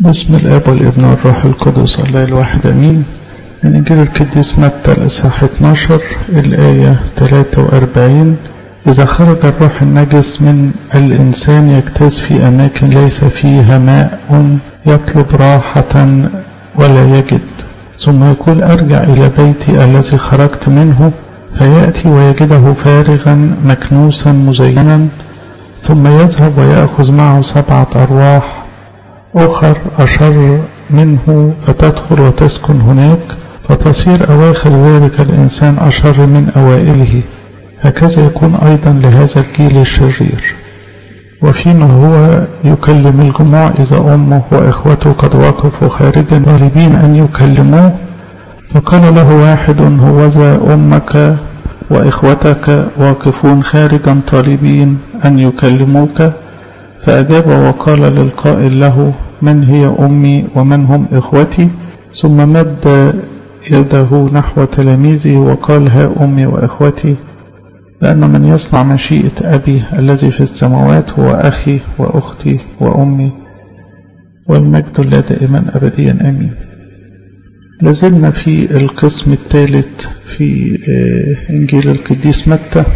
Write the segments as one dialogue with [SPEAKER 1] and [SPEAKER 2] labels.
[SPEAKER 1] بسم الاب والابن والروح القدس الله الواحد امين من انجيل القديس متى الاصحاح 12 الايه 43 اذا خرج الروح النجس من الانسان يجتاز في اماكن ليس فيها ماء يطلب راحه ولا يجد ثم يقول ارجع الى بيتي الذي خرجت منه فياتي ويجده فارغا مكنوسا مزينا ثم يذهب وياخذ معه سبعه ارواح أخر أشر منه فتدخل وتسكن هناك فتصير أواخر ذلك الإنسان أشر من أوائله هكذا يكون أيضا لهذا الجيل الشرير وفيما هو يكلم الجموع إذا أمه وإخوته قد وقفوا خارجا طالبين أن يكلموه فقال له واحد هوذا أمك وإخوتك واقفون خارجا طالبين أن يكلموك فأجاب وقال للقائل له من هي أمي ومن هم إخوتي ثم مد يده نحو تلاميذه وقال ها أمي وإخوتي لأن من يصنع مشيئة أبي الذي في السماوات هو أخي وأختي وأمي والمجد لا دائما أبديا آمين لازلنا في القسم الثالث في إنجيل القديس متى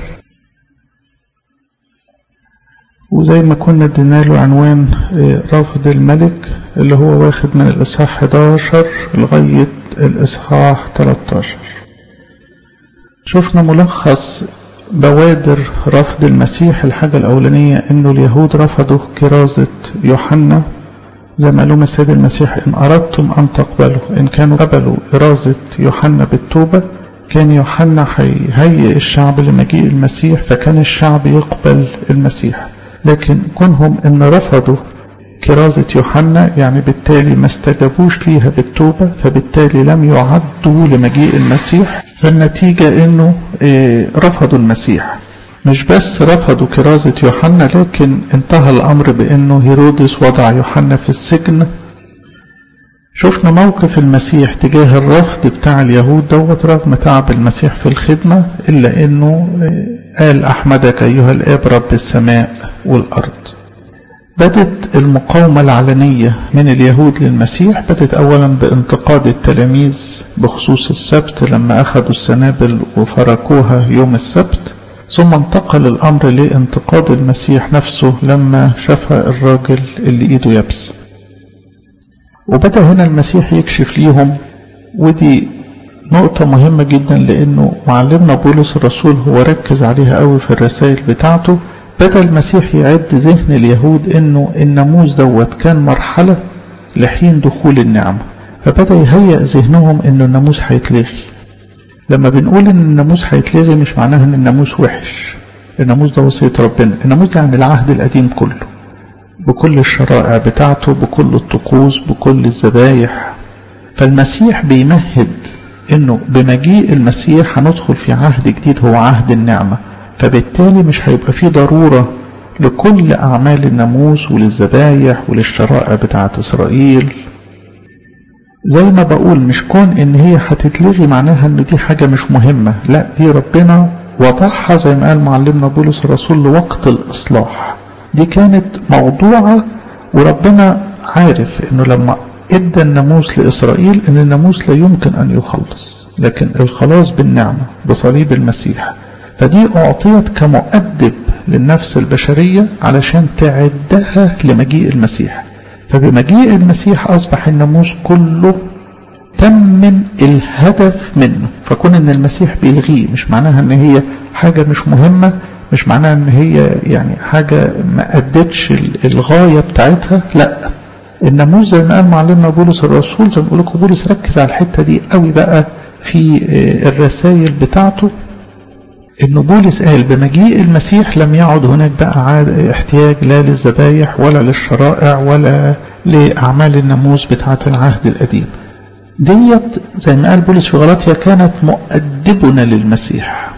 [SPEAKER 1] وزي ما كنا ادينا له عنوان رافض الملك اللي هو واخد من الإصحاح 11 لغاية الإصحاح 13 شفنا ملخص بوادر رفض المسيح الحاجة الأولانية إنه اليهود رفضوا كرازة يوحنا زي ما قالوا السيد المسيح إن أردتم أن تقبلوا إن كانوا قبلوا كرازة يوحنا بالتوبة كان يوحنا هيهيئ الشعب لمجيء المسيح فكان الشعب يقبل المسيح لكن كونهم ان رفضوا كرازة يوحنا يعني بالتالي ما استجابوش ليها بالتوبة فبالتالي لم يعدوا لمجيء المسيح فالنتيجة انه رفضوا المسيح مش بس رفضوا كرازة يوحنا لكن انتهى الامر بانه هيرودس وضع يوحنا في السجن شفنا موقف المسيح تجاه الرفض بتاع اليهود دوت رغم تعب المسيح في الخدمة إلا أنه قال أحمدك أيها الآب رب السماء والأرض بدت المقاومة العلنية من اليهود للمسيح بدت أولا بانتقاد التلاميذ بخصوص السبت لما أخذوا السنابل وفركوها يوم السبت ثم انتقل الأمر لانتقاد المسيح نفسه لما شفى الراجل اللي إيده يبس وبدأ هنا المسيح يكشف ليهم ودي نقطة مهمة جدا لأنه معلمنا بولس الرسول هو ركز عليها قوي في الرسائل بتاعته بدأ المسيح يعد ذهن اليهود إنه الناموس دوت كان مرحلة لحين دخول النعمة فبدأ يهيئ ذهنهم إنه الناموس هيتلغي لما بنقول إن الناموس هيتلغي مش معناها إن الناموس وحش الناموس ده وصية ربنا الناموس يعني العهد القديم كله بكل الشرائع بتاعته بكل الطقوس بكل الذبايح فالمسيح بيمهد انه بمجيء المسيح هندخل في عهد جديد هو عهد النعمة فبالتالي مش هيبقى فيه ضرورة لكل أعمال الناموس وللذبايح وللشرائع بتاعة إسرائيل زي ما بقول مش كون إن هي هتتلغي معناها إن دي حاجة مش مهمة لا دي ربنا وضعها زي ما قال معلمنا بولس الرسول لوقت الإصلاح دي كانت موضوعة وربنا عارف انه لما ادى الناموس لاسرائيل ان الناموس لا يمكن ان يخلص لكن الخلاص بالنعمة بصليب المسيح فدي اعطيت كمؤدب للنفس البشرية علشان تعدها لمجيء المسيح فبمجيء المسيح اصبح الناموس كله تم الهدف منه فكون ان المسيح بيلغيه مش معناها ان هي حاجة مش مهمة مش معناها ان هي يعني حاجة ما ادتش الغاية بتاعتها لا الناموس زي ما قال معلمنا بولس الرسول زي ما بقول لكم بولس ركز على الحتة دي قوي بقى في الرسائل بتاعته ان بولس قال بمجيء المسيح لم يعد هناك بقى احتياج لا للذبايح ولا للشرائع ولا لأعمال الناموس بتاعة العهد القديم ديت زي ما قال بولس في غلطيا كانت مؤدبنا للمسيح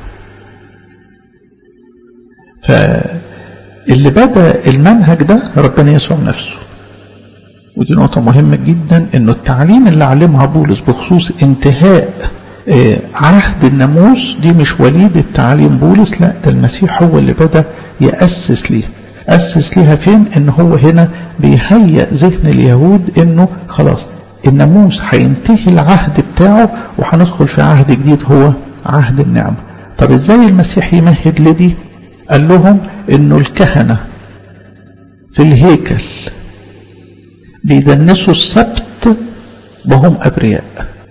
[SPEAKER 1] فاللي بدأ المنهج ده ربنا يسوع نفسه ودي نقطة مهمة جدا انه التعليم اللي علمها بولس بخصوص انتهاء عهد الناموس دي مش وليد التعليم بولس لا ده المسيح هو اللي بدأ يأسس ليه أسس لها فين إن هو هنا بيهيئ ذهن اليهود إنه خلاص الناموس هينتهي العهد بتاعه وهندخل في عهد جديد هو عهد النعمة طب ازاي المسيح يمهد لدي قال لهم انه الكهنة في الهيكل بيدنسوا السبت وهم أبرياء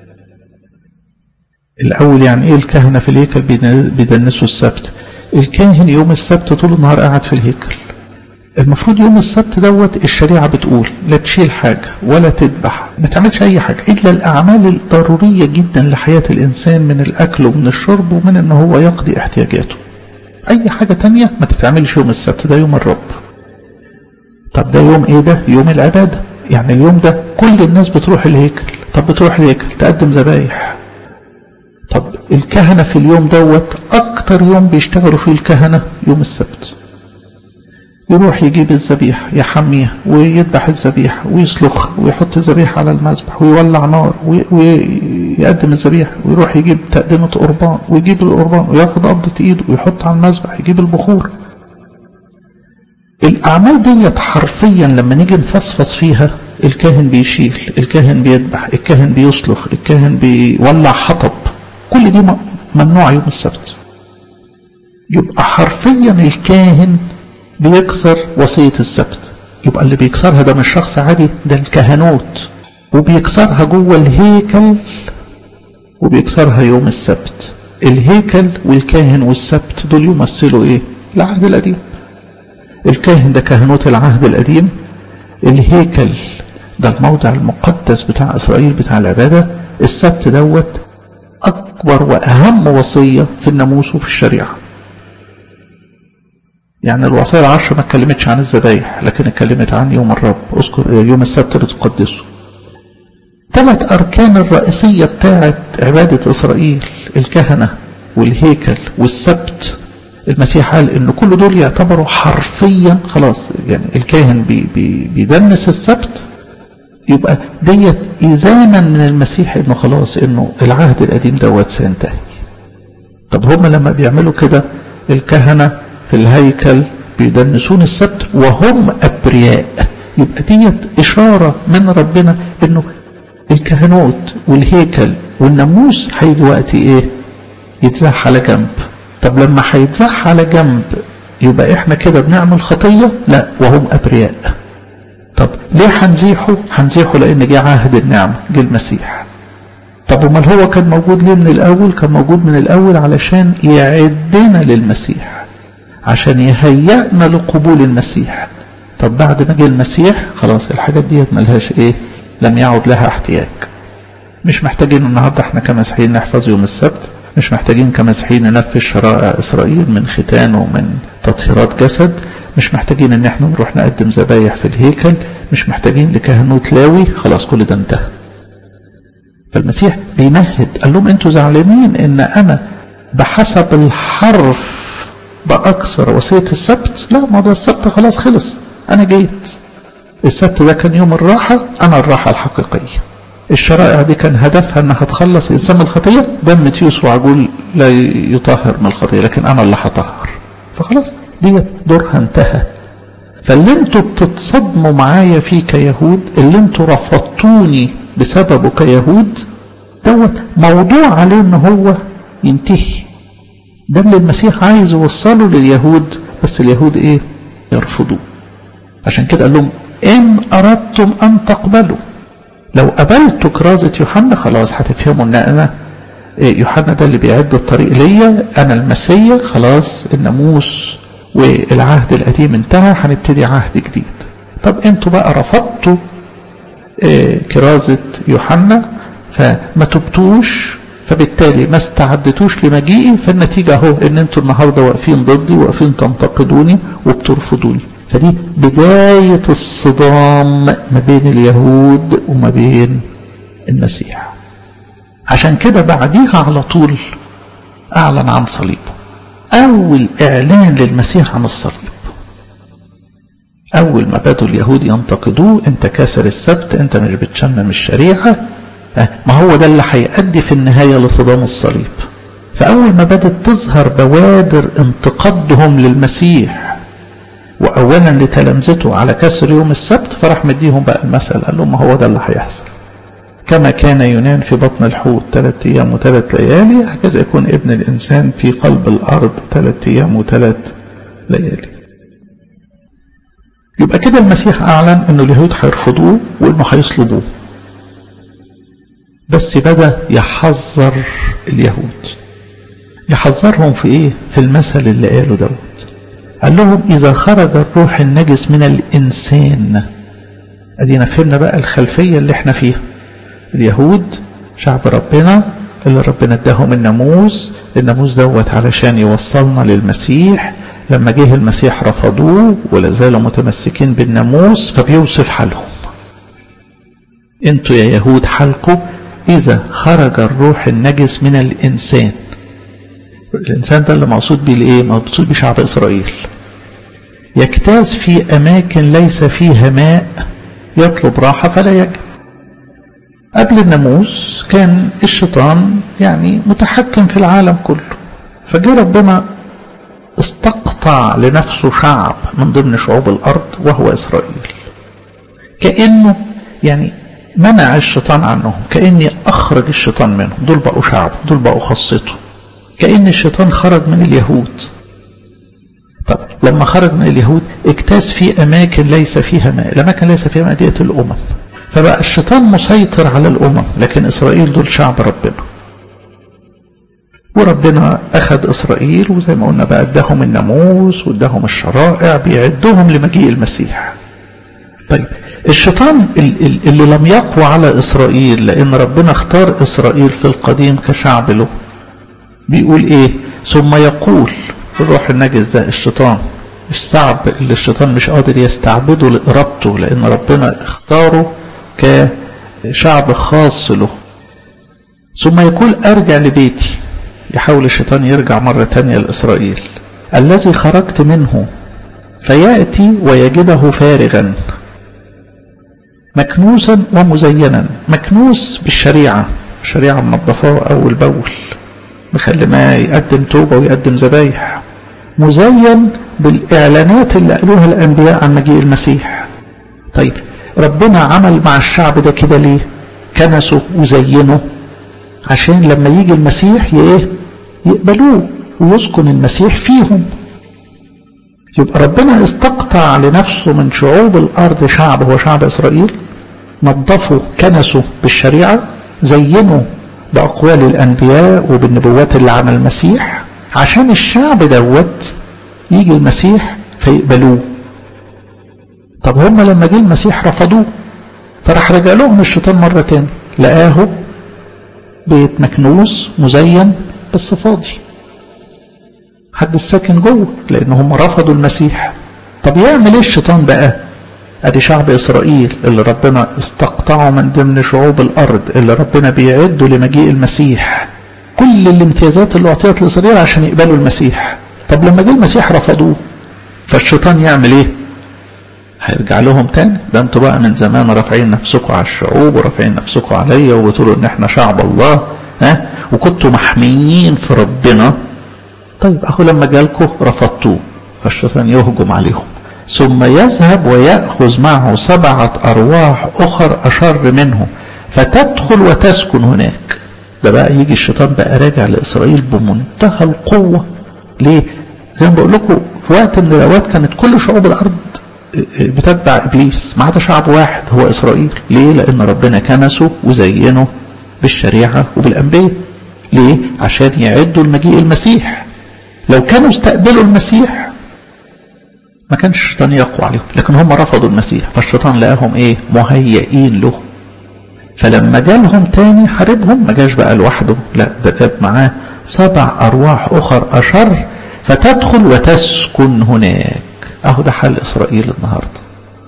[SPEAKER 1] الأول يعني إيه الكهنة في الهيكل بيدنسوا السبت الكاهن يوم السبت طول النهار قاعد في الهيكل المفروض يوم السبت دوت الشريعة بتقول لا تشيل حاجة ولا تذبح ما تعملش أي حاجة إلا الأعمال الضرورية جدا لحياة الإنسان من الأكل ومن الشرب ومن أنه هو يقضي احتياجاته أي حاجة تانية ما تتعملش يوم السبت ده يوم الرب طب ده يوم إيه ده يوم العبادة يعني اليوم ده كل الناس بتروح الهيكل طب بتروح الهيكل تقدم ذبايح طب الكهنة في اليوم دوت أكتر يوم بيشتغلوا فيه الكهنة يوم السبت يروح يجيب الذبيحة يحميها ويذبح الذبيحة ويسلخها ويحط الذبيحة على المذبح ويولع نار ويقدم الذبيحة ويروح يجيب تقدمة قربان ويجيب القربان وياخد قبضة ايده ويحط على المذبح يجيب البخور الأعمال ديت حرفيا لما نيجي نفصفص فيها الكاهن بيشيل الكاهن بيذبح الكاهن بيسلخ الكاهن بيولع حطب كل دي ممنوع يوم السبت يبقى حرفيا الكاهن بيكسر وصية السبت يبقى اللي بيكسرها ده مش شخص عادي ده الكهنوت وبيكسرها جوه الهيكل وبيكسرها يوم السبت الهيكل والكاهن والسبت دول يمثلوا ايه العهد القديم الكاهن ده كهنوت العهد القديم الهيكل ده الموضع المقدس بتاع إسرائيل بتاع العبادة السبت دوت أكبر وأهم وصية في الناموس وفي الشريعة يعني الوصايا العشر ما اتكلمتش عن الذبايح لكن اتكلمت عن يوم الرب اذكر يوم السبت لتقدسه ثلاث أركان الرئيسية بتاعت عبادة إسرائيل الكهنة والهيكل والسبت المسيح قال ان كل دول يعتبروا حرفيا خلاص يعني الكاهن بي بي بيدنس السبت يبقى ديت إذانا من المسيح انه خلاص انه العهد القديم دوت سينتهي طب هم لما بيعملوا كده الكهنة في الهيكل بيدنسون السبت وهم أبرياء يبقى ديت إشارة من ربنا انه الكهنوت والهيكل والناموس هيجي وقت ايه يتزاح على جنب طب لما هيتزاح على جنب يبقى احنا كده بنعمل خطية لا وهم أبرياء طب ليه هنزيحه هنزيحه لأن جه عهد النعمة جه المسيح طب امال هو كان موجود ليه من الأول كان موجود من الأول علشان يعدنا للمسيح عشان يهيئنا لقبول المسيح طب بعد ما جه المسيح خلاص الحاجات ديت ملهاش ايه لم يعد لها احتياج مش محتاجين النهارده احنا كمسيحيين نحفظ يوم السبت مش محتاجين كمسيحيين ننفذ شرائع إسرائيل من ختان ومن تطهيرات جسد مش محتاجين ان احنا نروح نقدم ذبايح في الهيكل مش محتاجين لكهنوت لاوي خلاص كل ده انتهى فالمسيح بيمهد قال لهم انتوا زعلانين ان انا بحسب الحرف بأكثر وصية السبت لا ما ده السبت خلاص خلص انا جيت السبت ده كان يوم الراحة انا الراحة الحقيقية الشرائع دي كان هدفها انها تخلص الانسان من الخطيه دم تيوس وعجول لا يطهر من الخطيه لكن انا اللي هطهر فخلاص ديت دورها انتهى فاللي انتوا بتتصدموا معايا فيه كيهود اللي انتوا رفضتوني بسببه كيهود دوت موضوع عليه ان هو ينتهي ده اللي المسيح عايز يوصله لليهود بس اليهود ايه يرفضوه عشان كده قال لهم ان اردتم ان تقبلوا لو قبلتوا كرازة يوحنا خلاص هتفهموا ان انا يوحنا ده اللي بيعد الطريق ليا انا المسيا خلاص الناموس والعهد القديم انتهى هنبتدي عهد جديد طب انتوا بقى رفضتوا كرازة يوحنا فما تبتوش فبالتالي ما استعدتوش لمجيئي فالنتيجة اهو ان انتوا النهاردة واقفين ضدي واقفين تنتقدوني وبترفضوني فدي بداية الصدام ما بين اليهود وما بين المسيح عشان كده بعديها على طول أعلن عن صليبه أول إعلان للمسيح عن الصليب أول ما بدوا اليهود ينتقدوه أنت كاسر السبت أنت مش بتشمم الشريعة ما هو ده اللي هيؤدي في النهاية لصدام الصليب فأول ما بدت تظهر بوادر انتقادهم للمسيح وأولا لتلامذته على كسر يوم السبت فراح مديهم بقى المثل قال لهم هو ده اللي هيحصل كما كان يونان في بطن الحوت ثلاث أيام وثلاث ليالي هكذا يكون ابن الإنسان في قلب الأرض ثلاث أيام وثلاث ليالي يبقى كده المسيح أعلن أنه اليهود هيرفضوه وأنه هيصلبوه بس بدأ يحذر اليهود يحذرهم في إيه؟ في المثل اللي قاله دوت قال لهم إذا خرج الروح النجس من الإنسان أدينا فهمنا بقى الخلفية اللي احنا فيها اليهود شعب ربنا اللي ربنا اداهم الناموس الناموس دوت علشان يوصلنا للمسيح لما جه المسيح رفضوه ولا زالوا متمسكين بالناموس فبيوصف حالهم انتوا يا يهود حالكم اذا خرج الروح النجس من الانسان الانسان ده اللي مقصود بيه الايه مقصود بشعب اسرائيل يجتاز في اماكن ليس فيها ماء يطلب راحه فلا يجد قبل الناموس كان الشيطان يعني متحكم في العالم كله فجاء ربنا استقطع لنفسه شعب من ضمن شعوب الأرض وهو إسرائيل كأنه يعني منع الشيطان عنهم كأني أخرج الشيطان منهم دول بقوا شعب دول بقوا خاصته كأن الشيطان خرج من اليهود طب لما خرج من اليهود اجتاز في أماكن ليس فيها ماء الأماكن ليس فيها ماء ديت الأمم فبقى الشيطان مسيطر على الأمم لكن إسرائيل دول شعب ربنا وربنا أخذ إسرائيل وزي ما قلنا بقى اداهم الناموس واداهم الشرائع بيعدهم لمجيء المسيح طيب الشيطان اللي لم يقوى على إسرائيل لأن ربنا اختار إسرائيل في القديم كشعب له بيقول إيه ثم يقول الروح النجس ده الشيطان الشعب اللي الشيطان مش قادر يستعبده لإرادته لأن ربنا اختاره كشعب خاص له ثم يقول أرجع لبيتي يحاول الشيطان يرجع مرة تانية لإسرائيل الذي خرجت منه فيأتي ويجده فارغا مكنوسا ومزينا مكنوس بالشريعة الشريعة منظفاه أول بأول مخلي ما يقدم توبة ويقدم ذبايح مزين بالإعلانات اللي قالوها الأنبياء عن مجيء المسيح طيب ربنا عمل مع الشعب ده كده ليه كنسه وزينه عشان لما يجي المسيح ايه يقبلوه ويسكن المسيح فيهم يبقى ربنا استقطع لنفسه من شعوب الارض شعب هو شعب اسرائيل نظفوا كنسوا بالشريعه زينوا باقوال الانبياء وبالنبوات اللي عن المسيح عشان الشعب دوت يجي المسيح فيقبلوه طب هم لما جه المسيح رفضوه فراح رجع لهم الشيطان مرة تاني لقاه بيت مكنوس مزين بس فاضي حد الساكن جوه لان هم رفضوا المسيح طب يعمل ايه الشيطان بقى ادي شعب اسرائيل اللي ربنا استقطعه من ضمن شعوب الارض اللي ربنا بيعده لمجيء المسيح كل الامتيازات اللي اعطيت لاسرائيل عشان يقبلوا المسيح طب لما جه المسيح رفضوه فالشيطان يعمل ايه هيرجع لهم تاني ده انتوا بقى من زمان رافعين نفسكم على الشعوب ورافعين نفسكم عليا وبتقولوا ان احنا شعب الله ها وكنتوا محميين في ربنا طيب اهو لما جالكم رفضتوه فالشيطان يهجم عليهم ثم يذهب ويأخذ معه سبعة أرواح أخر أشر منه فتدخل وتسكن هناك ده بقى يجي الشيطان بقى راجع لإسرائيل بمنتهى القوة ليه؟ زي ما بقول لكم في وقت من الأوقات كانت كل شعوب الأرض بتتبع ابليس ما عدا شعب واحد هو اسرائيل ليه لان ربنا كنسه وزينه بالشريعه وبالانبياء ليه عشان يعدوا المجيء المسيح لو كانوا استقبلوا المسيح ما كانش الشيطان يقوى عليهم لكن هم رفضوا المسيح فالشيطان لقاهم ايه مهيئين له فلما جالهم تاني حاربهم ما جاش بقى لوحده لا ده جاب معاه سبع ارواح اخر اشر فتدخل وتسكن هناك اهو ده حال اسرائيل النهارده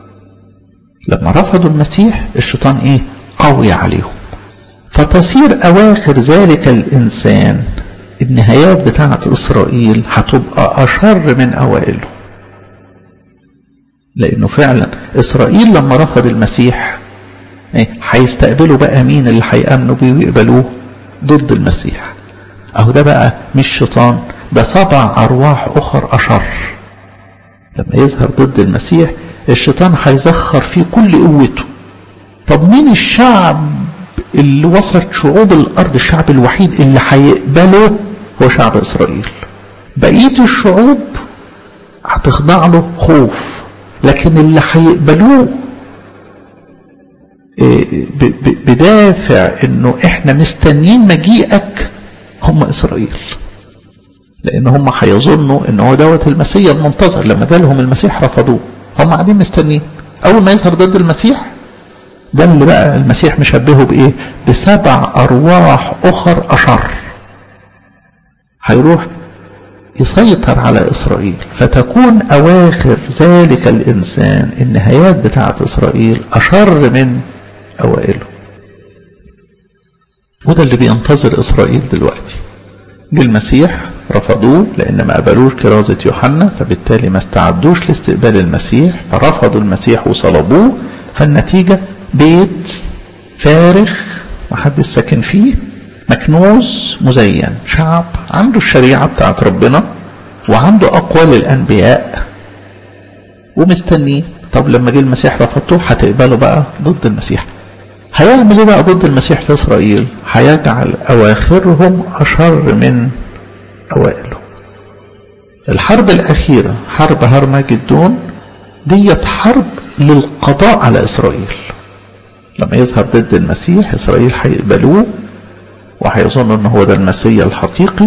[SPEAKER 1] لما رفضوا المسيح الشيطان ايه قوي عليهم فتصير اواخر ذلك الانسان النهايات بتاعت اسرائيل هتبقى اشر من اوائله لانه فعلا اسرائيل لما رفض المسيح ايه هيستقبلوا بقى مين اللي هيامنوا بيه ويقبلوه ضد المسيح اهو ده بقى مش شيطان ده سبع ارواح اخر اشر لما يظهر ضد المسيح الشيطان هيزخر فيه كل قوته طب مين الشعب اللي وسط شعوب الارض الشعب الوحيد اللي هيقبله هو شعب اسرائيل بقيه الشعوب هتخضع له خوف لكن اللي هيقبلوه بدافع انه احنا مستنيين مجيئك هم اسرائيل لان هم هيظنوا ان هو دوت المسيح المنتظر لما جالهم المسيح رفضوه هم قاعدين مستنيين اول ما يظهر ضد المسيح ده اللي بقى المسيح مشبهه بايه بسبع ارواح اخر اشر هيروح يسيطر على اسرائيل فتكون اواخر ذلك الانسان النهايات بتاعه اسرائيل اشر من اوائله وده اللي بينتظر اسرائيل دلوقتي جه المسيح رفضوه لان ما قبلوش كرازة يوحنا فبالتالي ما استعدوش لاستقبال المسيح فرفضوا المسيح وصلبوه فالنتيجة بيت فارغ محدش ساكن فيه مكنوز مزين شعب عنده الشريعة بتاعت ربنا وعنده أقوال الأنبياء ومستنيه طب لما جه المسيح رفضته هتقبله بقى ضد المسيح هيعمل ايه بقى ضد المسيح في اسرائيل هيجعل اواخرهم اشر من اوائله الحرب الاخيرة حرب هرمجدون ديت حرب للقضاء على اسرائيل لما يظهر ضد المسيح اسرائيل هيقبلوه وهيظنوا ان هو ده المسيح الحقيقي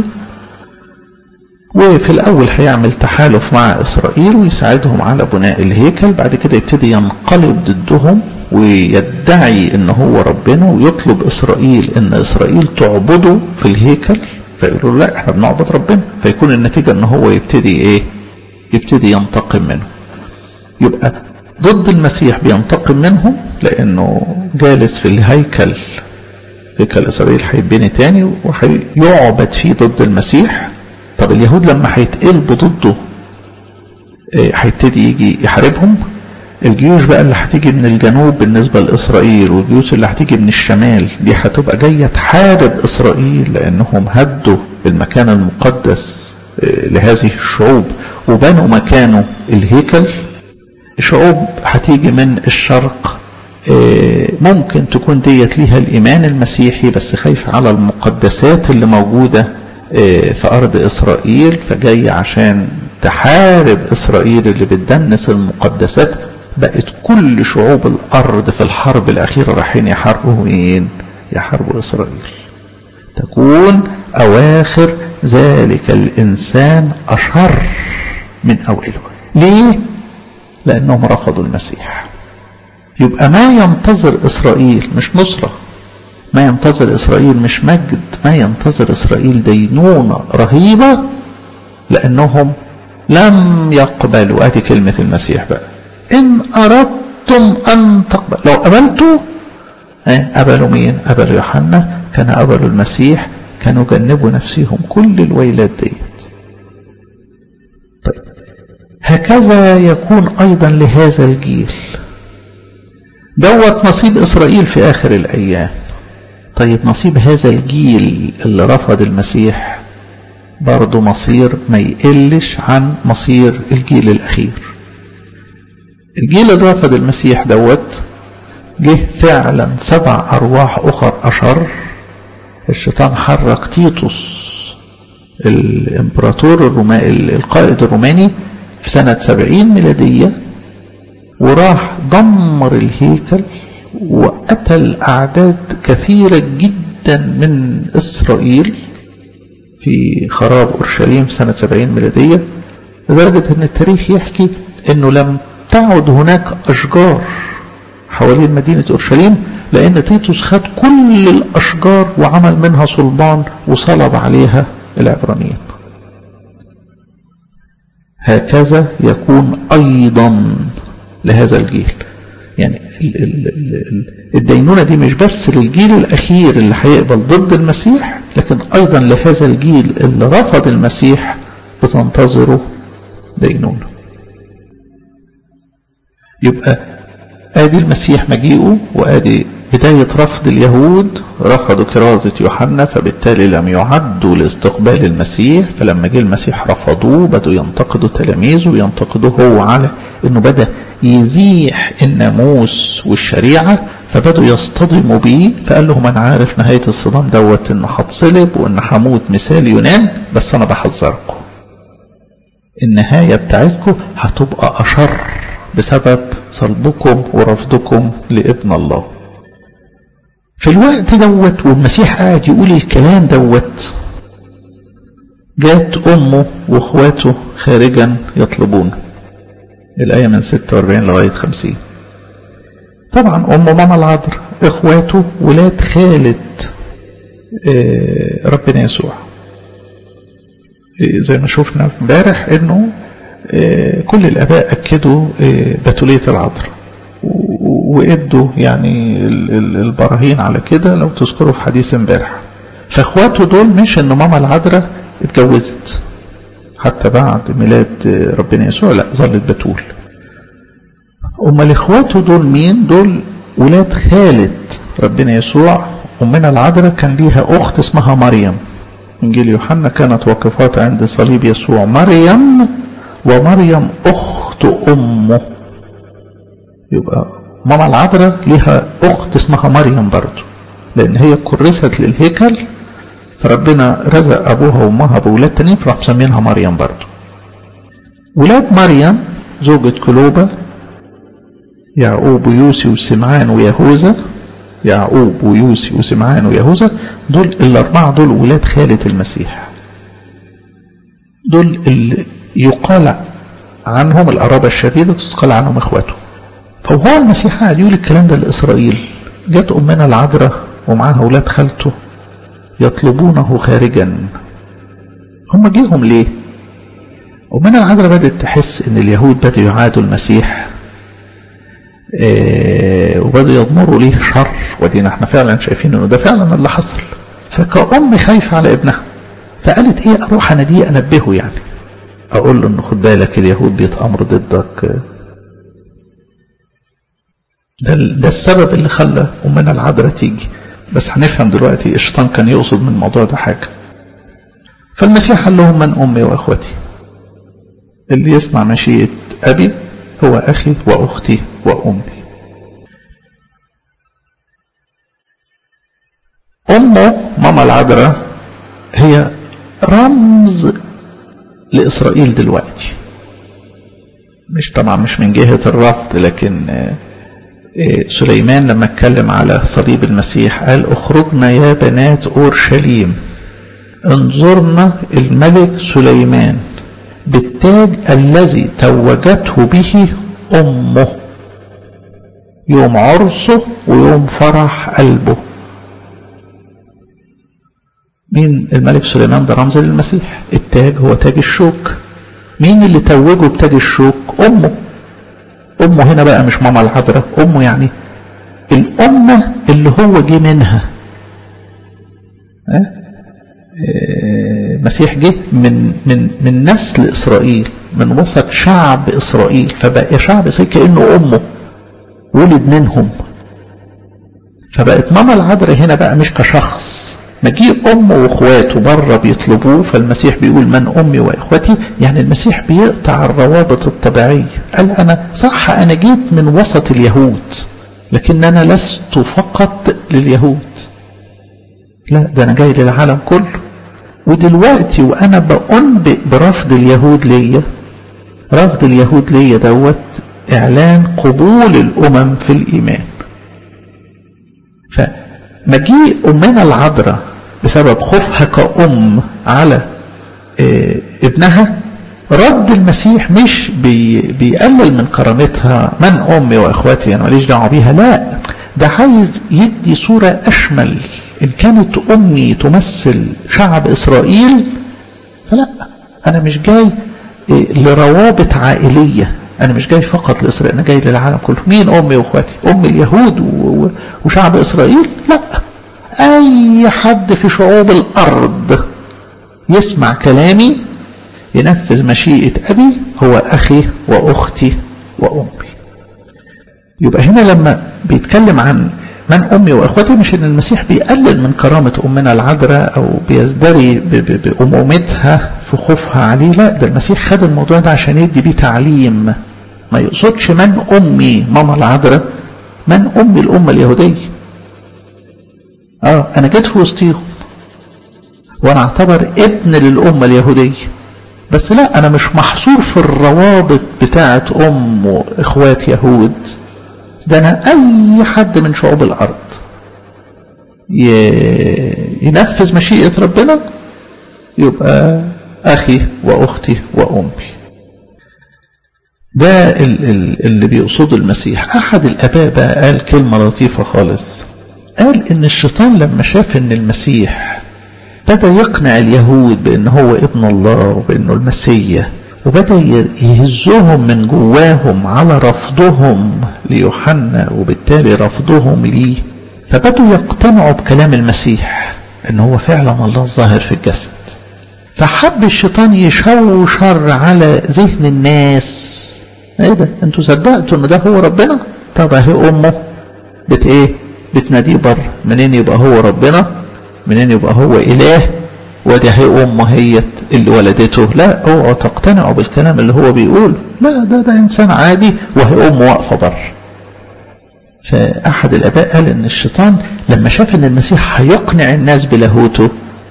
[SPEAKER 1] وفي الاول هيعمل تحالف مع اسرائيل ويساعدهم على بناء الهيكل بعد كده يبتدي ينقلب ضدهم ويدعي ان هو ربنا ويطلب اسرائيل ان اسرائيل تعبده في الهيكل فيقولوا لا احنا بنعبد ربنا فيكون النتيجة ان هو يبتدي ايه يبتدي ينتقم منه يبقى ضد المسيح بينتقم منهم لانه جالس في الهيكل هيكل اسرائيل هيتبني تاني وهيعبد فيه ضد المسيح طب اليهود لما هيتقلبوا ضده هيبتدي يجي يحاربهم الجيوش بقى اللي هتيجي من الجنوب بالنسبة لإسرائيل والجيوش اللي هتيجي من الشمال دي هتبقى جاية تحارب إسرائيل لأنهم هدوا المكان المقدس لهذه الشعوب وبنوا مكانه الهيكل الشعوب هتيجي من الشرق ممكن تكون ديت ليها الإيمان المسيحي بس خايفة على المقدسات اللي موجودة في أرض إسرائيل فجاية عشان تحارب إسرائيل اللي بتدنس المقدسات بقت كل شعوب الأرض في الحرب الأخيرة رايحين يحاربوا مين؟ يحاربوا إسرائيل تكون أواخر ذلك الإنسان أشر من أوله ليه؟ لأنهم رفضوا المسيح يبقى ما ينتظر إسرائيل مش نصرة ما ينتظر إسرائيل مش مجد ما ينتظر إسرائيل دينونة رهيبة لأنهم لم يقبلوا ادي كلمة المسيح بقى إن أردتم أن تقبل لو قبلتوا قبلوا مين قبلوا يوحنا كان قبلوا المسيح كانوا جنبوا نفسهم كل الويلات ديت طيب هكذا يكون أيضا لهذا الجيل دوت نصيب إسرائيل في آخر الأيام طيب نصيب هذا الجيل اللي رفض المسيح برضه مصير ما يقلش عن مصير الجيل الأخير الجيل اللي رفض المسيح دوت جه فعلا سبع أرواح أخر أشر الشيطان حرك تيتوس الإمبراطور الروماني القائد الروماني في سنة سبعين ميلادية وراح دمر الهيكل وقتل أعداد كثيرة جدا من إسرائيل في خراب أورشليم سنة 70 ميلادية لدرجة أن التاريخ يحكي أنه لم تعد هناك أشجار حوالين مدينة أورشليم لأن تيتوس خد كل الأشجار وعمل منها صلبان وصلب عليها العبرانيين هكذا يكون أيضا لهذا الجيل يعني الدينونة دي مش بس للجيل الأخير اللي هيقبل ضد المسيح لكن أيضا لهذا الجيل اللي رفض المسيح بتنتظره دينونة يبقى آدي المسيح مجيئه وآدي بداية رفض اليهود رفضوا كرازة يوحنا فبالتالي لم يعدوا لاستقبال المسيح فلما جه المسيح رفضوه بدوا ينتقدوا تلاميذه وينتقدوه هو على انه بدأ يزيح الناموس والشريعة فبدوا يصطدموا بيه فقال لهم انا عارف نهاية الصدام دوت انه هتصلب وان هموت مثال يونان بس انا بحذركم النهاية بتاعتكم هتبقى اشر بسبب صلبكم ورفضكم لابن الله في الوقت دوت والمسيح قاعد يقول الكلام دوت جات أمه وإخواته خارجا يطلبون الآية من 46 لغاية 50 طبعا أمه ماما العذر إخواته ولاد خالة ربنا يسوع زي ما شفنا امبارح انه كل الاباء اكدوا بتوليه العذر وادوا يعني البراهين على كده لو تذكروا في حديث امبارح فاخواته دول مش ان ماما العذراء اتجوزت حتى بعد ميلاد ربنا يسوع لا ظلت بتول امال اخواته دول مين دول ولاد خالة ربنا يسوع امنا العذراء كان ليها اخت اسمها مريم انجيل يوحنا كانت واقفات عند صليب يسوع مريم ومريم اخت امه يبقى ماما العذراء ليها اخت اسمها مريم برضه لان هي كرست للهيكل فربنا رزق ابوها وامها بولاد تانيين فراح مسمينها مريم برضه ولاد مريم زوجة كلوبة يعقوب ويوسي وسمعان ويهوذا يعقوب ويوسي وسمعان ويهوذا دول الأربعة دول ولاد خالة المسيح دول اللي يقال عنهم القرابة الشديدة تقال عنهم اخواته فهو المسيح قاعد يقول الكلام ده لإسرائيل جت أمنا العذراء ومعاها أولاد خالته يطلبونه خارجا هم جيهم ليه أمنا العذراء بدأت تحس إن اليهود بدأوا يعادوا المسيح إيه وبدأوا يضمروا ليه شر ودينا احنا فعلا شايفين انه ده فعلا اللي حصل فكأم خايفة على ابنها فقالت ايه اروح اناديه انبهه يعني اقول له انه خد بالك اليهود بيتامروا ضدك ده, ده السبب اللي خلى امنا العذراء تيجي بس هنفهم دلوقتي الشيطان كان يقصد من الموضوع ده حاجه فالمسيح قال لهم من امي واخوتي اللي يصنع مشيئه ابي هو اخي واختي وامي امه ماما العذراء هي رمز لاسرائيل دلوقتي مش طبعا مش من جهه الرفض لكن سليمان لما اتكلم على صليب المسيح قال اخرجنا يا بنات اورشليم انظرنا الملك سليمان بالتاج الذي توجته به امه يوم عرسه ويوم فرح قلبه مين الملك سليمان ده رمز للمسيح التاج هو تاج الشوك مين اللي توجه بتاج الشوك امه امه هنا بقى مش ماما العذراء امه يعني الامه اللي هو جه منها المسيح جه من من من نسل اسرائيل من وسط شعب اسرائيل فبقى شعب اسرائيل كانه امه ولد منهم فبقت ماما العذراء هنا بقى مش كشخص مجيء امه واخواته بره بيطلبوه فالمسيح بيقول من امي واخوتي يعني المسيح بيقطع الروابط الطبيعيه قال انا صح انا جيت من وسط اليهود لكن انا لست فقط لليهود لا ده انا جاي للعالم كله ودلوقتي وانا بأنبئ برفض اليهود ليا رفض اليهود ليا دوت اعلان قبول الامم في الايمان فمجيء امنا العذراء بسبب خوفها كأم على ابنها رد المسيح مش بي بيقلل من كرامتها من امي واخواتي انا ماليش دعوه بيها لا ده عايز يدي صوره اشمل ان كانت امي تمثل شعب اسرائيل فلا انا مش جاي لروابط عائليه انا مش جاي فقط لاسرائيل انا جاي للعالم كله مين امي واخواتي ام اليهود وشعب اسرائيل لا اي حد في شعوب الارض يسمع كلامي ينفذ مشيئة أبي هو أخي وأختي وأمي يبقى هنا لما بيتكلم عن من أمي وإخوتي مش إن المسيح بيقلل من كرامة أمنا العذراء أو بيزدري بأمومتها في خوفها عليه لا ده المسيح خد الموضوع ده عشان يدي بيه تعليم ما يقصدش من أمي ماما العذراء من أمي الأمة اليهودية آه أنا جيت في وسطيهم وأنا أعتبر ابن للأمة اليهودية بس لا أنا مش محصور في الروابط بتاعة أم وإخوات يهود ده أنا أي حد من شعوب الأرض ينفذ مشيئة ربنا يبقى أخي وأختي وأمي ده اللي بيقصده المسيح أحد الآباء بقى قال كلمة لطيفة خالص قال إن الشيطان لما شاف إن المسيح بدأ يقنع اليهود بأن هو ابن الله وبأنه المسيح وبدأ يهزهم من جواهم على رفضهم ليوحنا وبالتالي رفضهم ليه فبدوا يقتنعوا بكلام المسيح ان هو فعلا الله الظاهر في الجسد فحب الشيطان يشوشر على ذهن الناس ايه ده انتوا صدقتوا ان ده هو ربنا طب اهي امه بت ايه بتناديه بره منين يبقى هو ربنا منين يبقى هو اله ودي هي امه هي اللي ولدته لا اوعوا تقتنعوا بالكلام اللي هو بيقول لا ده ده انسان عادي وهي امه واقفه بره فاحد الاباء قال ان الشيطان لما شاف ان المسيح هيقنع الناس بلاهوته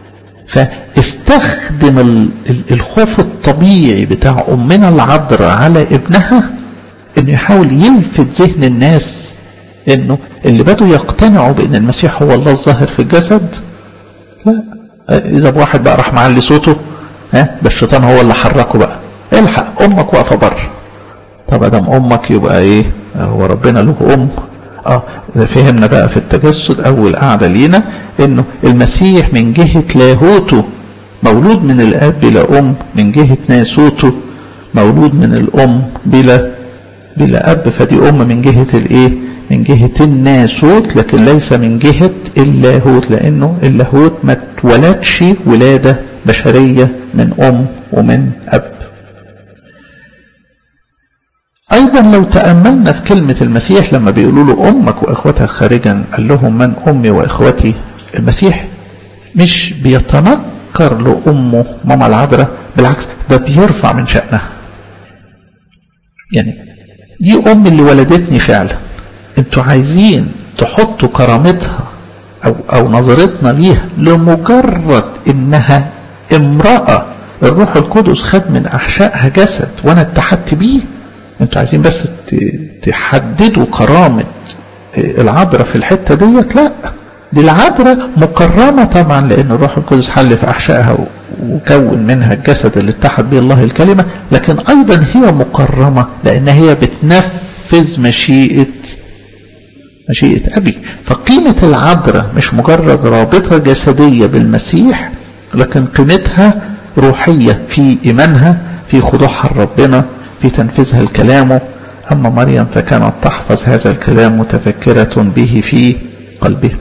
[SPEAKER 1] فاستخدم الخوف الطبيعي بتاع امنا العذراء على ابنها انه يحاول يلفت ذهن الناس انه اللي بدوا يقتنعوا بان المسيح هو الله الظاهر في الجسد لا اذا واحد بقى راح معلي صوته ها ده الشيطان هو اللي حركه بقى الحق امك واقفه بره طب ادم امك يبقى ايه هو ربنا له ام اه فهمنا بقى في التجسد اول قاعده لينا انه المسيح من جهه لاهوته مولود من الاب بلا ام من جهه ناسوته مولود من الام بلا بلا اب فدي ام من جهه الايه من جهة الناسوت لكن ليس من جهة اللاهوت لأنه اللاهوت ما اتولدش ولادة بشرية من أم ومن أب أيضا لو تأملنا في كلمة المسيح لما بيقولوا له أمك وإخوتها خارجا قال لهم من أمي وإخوتي المسيح مش بيتنكر لأمه ماما العذراء بالعكس ده بيرفع من شأنها يعني دي أم اللي ولدتني فعلا انتوا عايزين تحطوا كرامتها او او نظرتنا ليها لمجرد انها امرأة الروح القدس خد من احشائها جسد وانا اتحدت بيه انتوا عايزين بس تحددوا كرامة العذراء في الحتة ديت لا دي العذراء مكرمة طبعا لان الروح القدس حل في احشائها وكون منها الجسد اللي اتحد به الله الكلمة لكن ايضا هي مكرمة لان هي بتنفذ مشيئة مشيئة أبي فقيمة العذراء مش مجرد رابطة جسدية بالمسيح لكن قيمتها روحية في إيمانها في خضوعها لربنا في تنفيذها لكلامه أما مريم فكانت تحفظ هذا الكلام متفكرة به في قلبها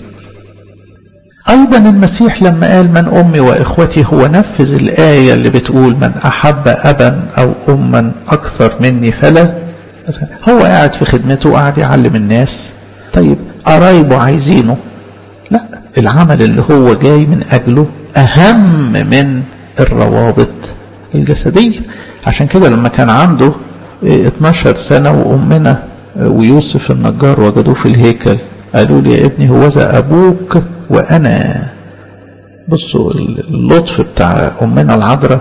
[SPEAKER 1] أيضا المسيح لما قال من أمي وإخوتي هو نفذ الآية اللي بتقول من أحب أبا أو أما أكثر مني فلا هو قاعد في خدمته وقاعد يعلم الناس طيب قرايبه عايزينه لا العمل اللي هو جاي من أجله أهم من الروابط الجسدية عشان كده لما كان عنده 12 سنة وأمنا ويوسف النجار وجدوه في الهيكل قالوا لي يا ابني هوذا أبوك وأنا بصوا اللطف بتاع أمنا العذراء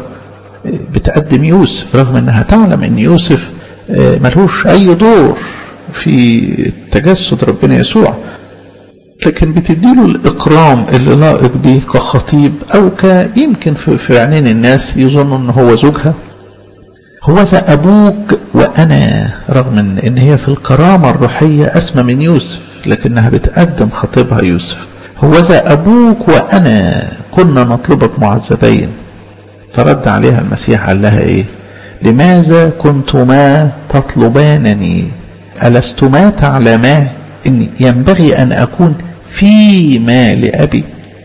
[SPEAKER 1] بتقدم يوسف رغم أنها تعلم أن يوسف ملهوش أي دور في تجسد ربنا يسوع لكن بتديله الإكرام اللي لائق به كخطيب أو يمكن في عينين الناس يظنوا أنه هو زوجها هو ذا أبوك وأنا رغم إن, إن هي في الكرامة الروحية أسمى من يوسف لكنها بتقدم خطيبها يوسف هو ذا أبوك وأنا كنا نطلبك معذبين فرد عليها المسيح قال لها إيه لماذا كنتما تطلبانني ألستما تعلما إن ينبغي أن أكون فيما لأبي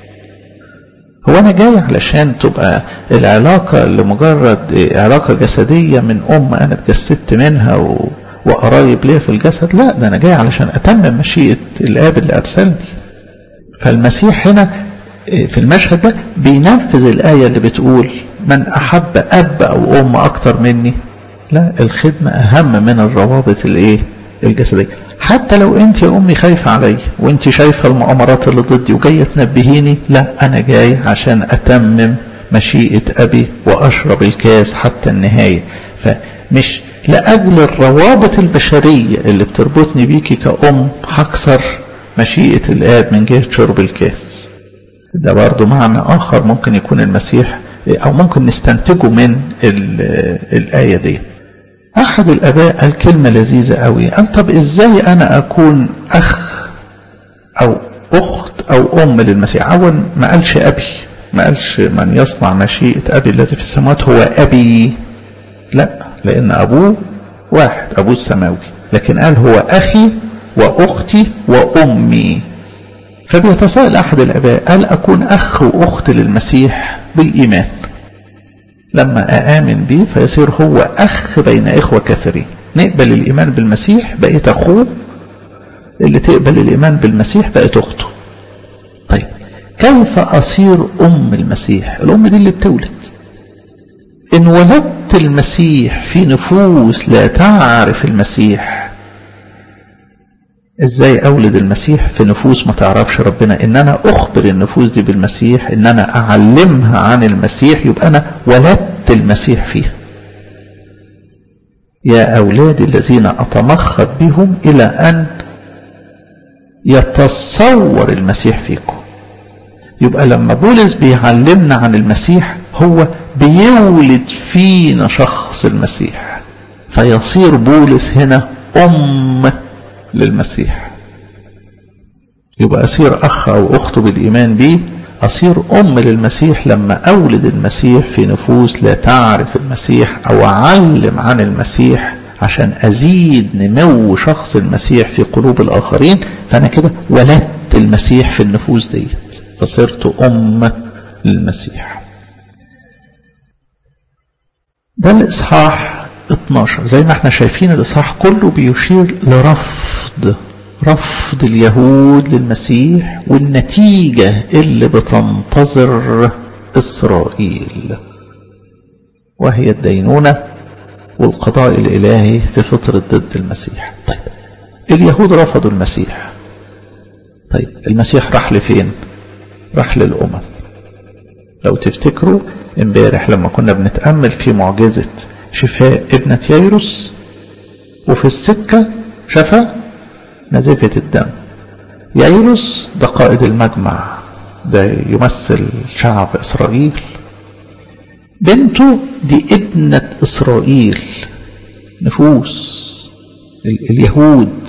[SPEAKER 1] هو أنا جاي علشان تبقى العلاقة لمجرد علاقة جسدية من أم أنا اتجسدت منها و... وقرايب ليا في الجسد لا ده أنا جاي علشان أتمم مشيئة الآب اللي أرسلني فالمسيح هنا في المشهد ده بينفذ الآية اللي بتقول من أحب أب أو أم أكتر مني لا الخدمة أهم من الروابط الإيه الجسدية حتى لو أنت يا أمي خايفة علي وأنت شايفة المؤامرات اللي ضدي وجاية تنبهيني لا أنا جاي عشان أتمم مشيئة أبي وأشرب الكاس حتى النهاية فمش لأجل الروابط البشرية اللي بتربطني بيكي كأم هكسر مشيئة الآب من جهة شرب الكاس ده برضو معنى آخر ممكن يكون المسيح أو ممكن نستنتجه من الآية دي أحد الآباء قال كلمة لذيذة قوي قال طب إزاي أنا أكون أخ أو أخت أو أم للمسيح أول ما قالش أبي ما قالش من يصنع مشيئة أبي الذي في السماوات هو أبي لا لأن أبوه واحد أبوه السماوي لكن قال هو أخي وأختي وأمي فبيتساءل أحد الآباء قال أكون أخ وأخت للمسيح بالإيمان لما أآمن به فيصير هو أخ بين إخوة كثيرين نقبل الإيمان بالمسيح بقيت أخوه اللي تقبل الإيمان بالمسيح بقيت أخته طيب كيف أصير أم المسيح الأم دي اللي بتولد إن ولدت المسيح في نفوس لا تعرف المسيح ازاي اولد المسيح في نفوس ما تعرفش ربنا ان انا اخبر النفوس دي بالمسيح ان انا اعلمها عن المسيح يبقى انا ولدت المسيح فيها يا اولادي الذين اتمخض بهم الى ان يتصور المسيح فيكم يبقى لما بولس بيعلمنا عن المسيح هو بيولد فينا شخص المسيح فيصير بولس هنا ام للمسيح يبقى أصير أخ أو أخت بالإيمان بيه أصير أم للمسيح لما أولد المسيح في نفوس لا تعرف المسيح أو أعلم عن المسيح عشان أزيد نمو شخص المسيح في قلوب الآخرين فأنا كده ولدت المسيح في النفوس ديت فصرت أم للمسيح ده الإصحاح 12 زي ما احنا شايفين الإصحاح كله بيشير لرفض رفض اليهود للمسيح والنتيجة اللي بتنتظر إسرائيل وهي الدينونة والقضاء الإلهي في فترة ضد المسيح طيب اليهود رفضوا المسيح طيب المسيح راح لفين راح للأمم لو تفتكروا امبارح لما كنا بنتأمل في معجزة شفاء ابنة ييروس وفي السكة شفى نزفة الدم ييروس ده قائد المجمع ده يمثل شعب إسرائيل بنته دي ابنة إسرائيل نفوس اليهود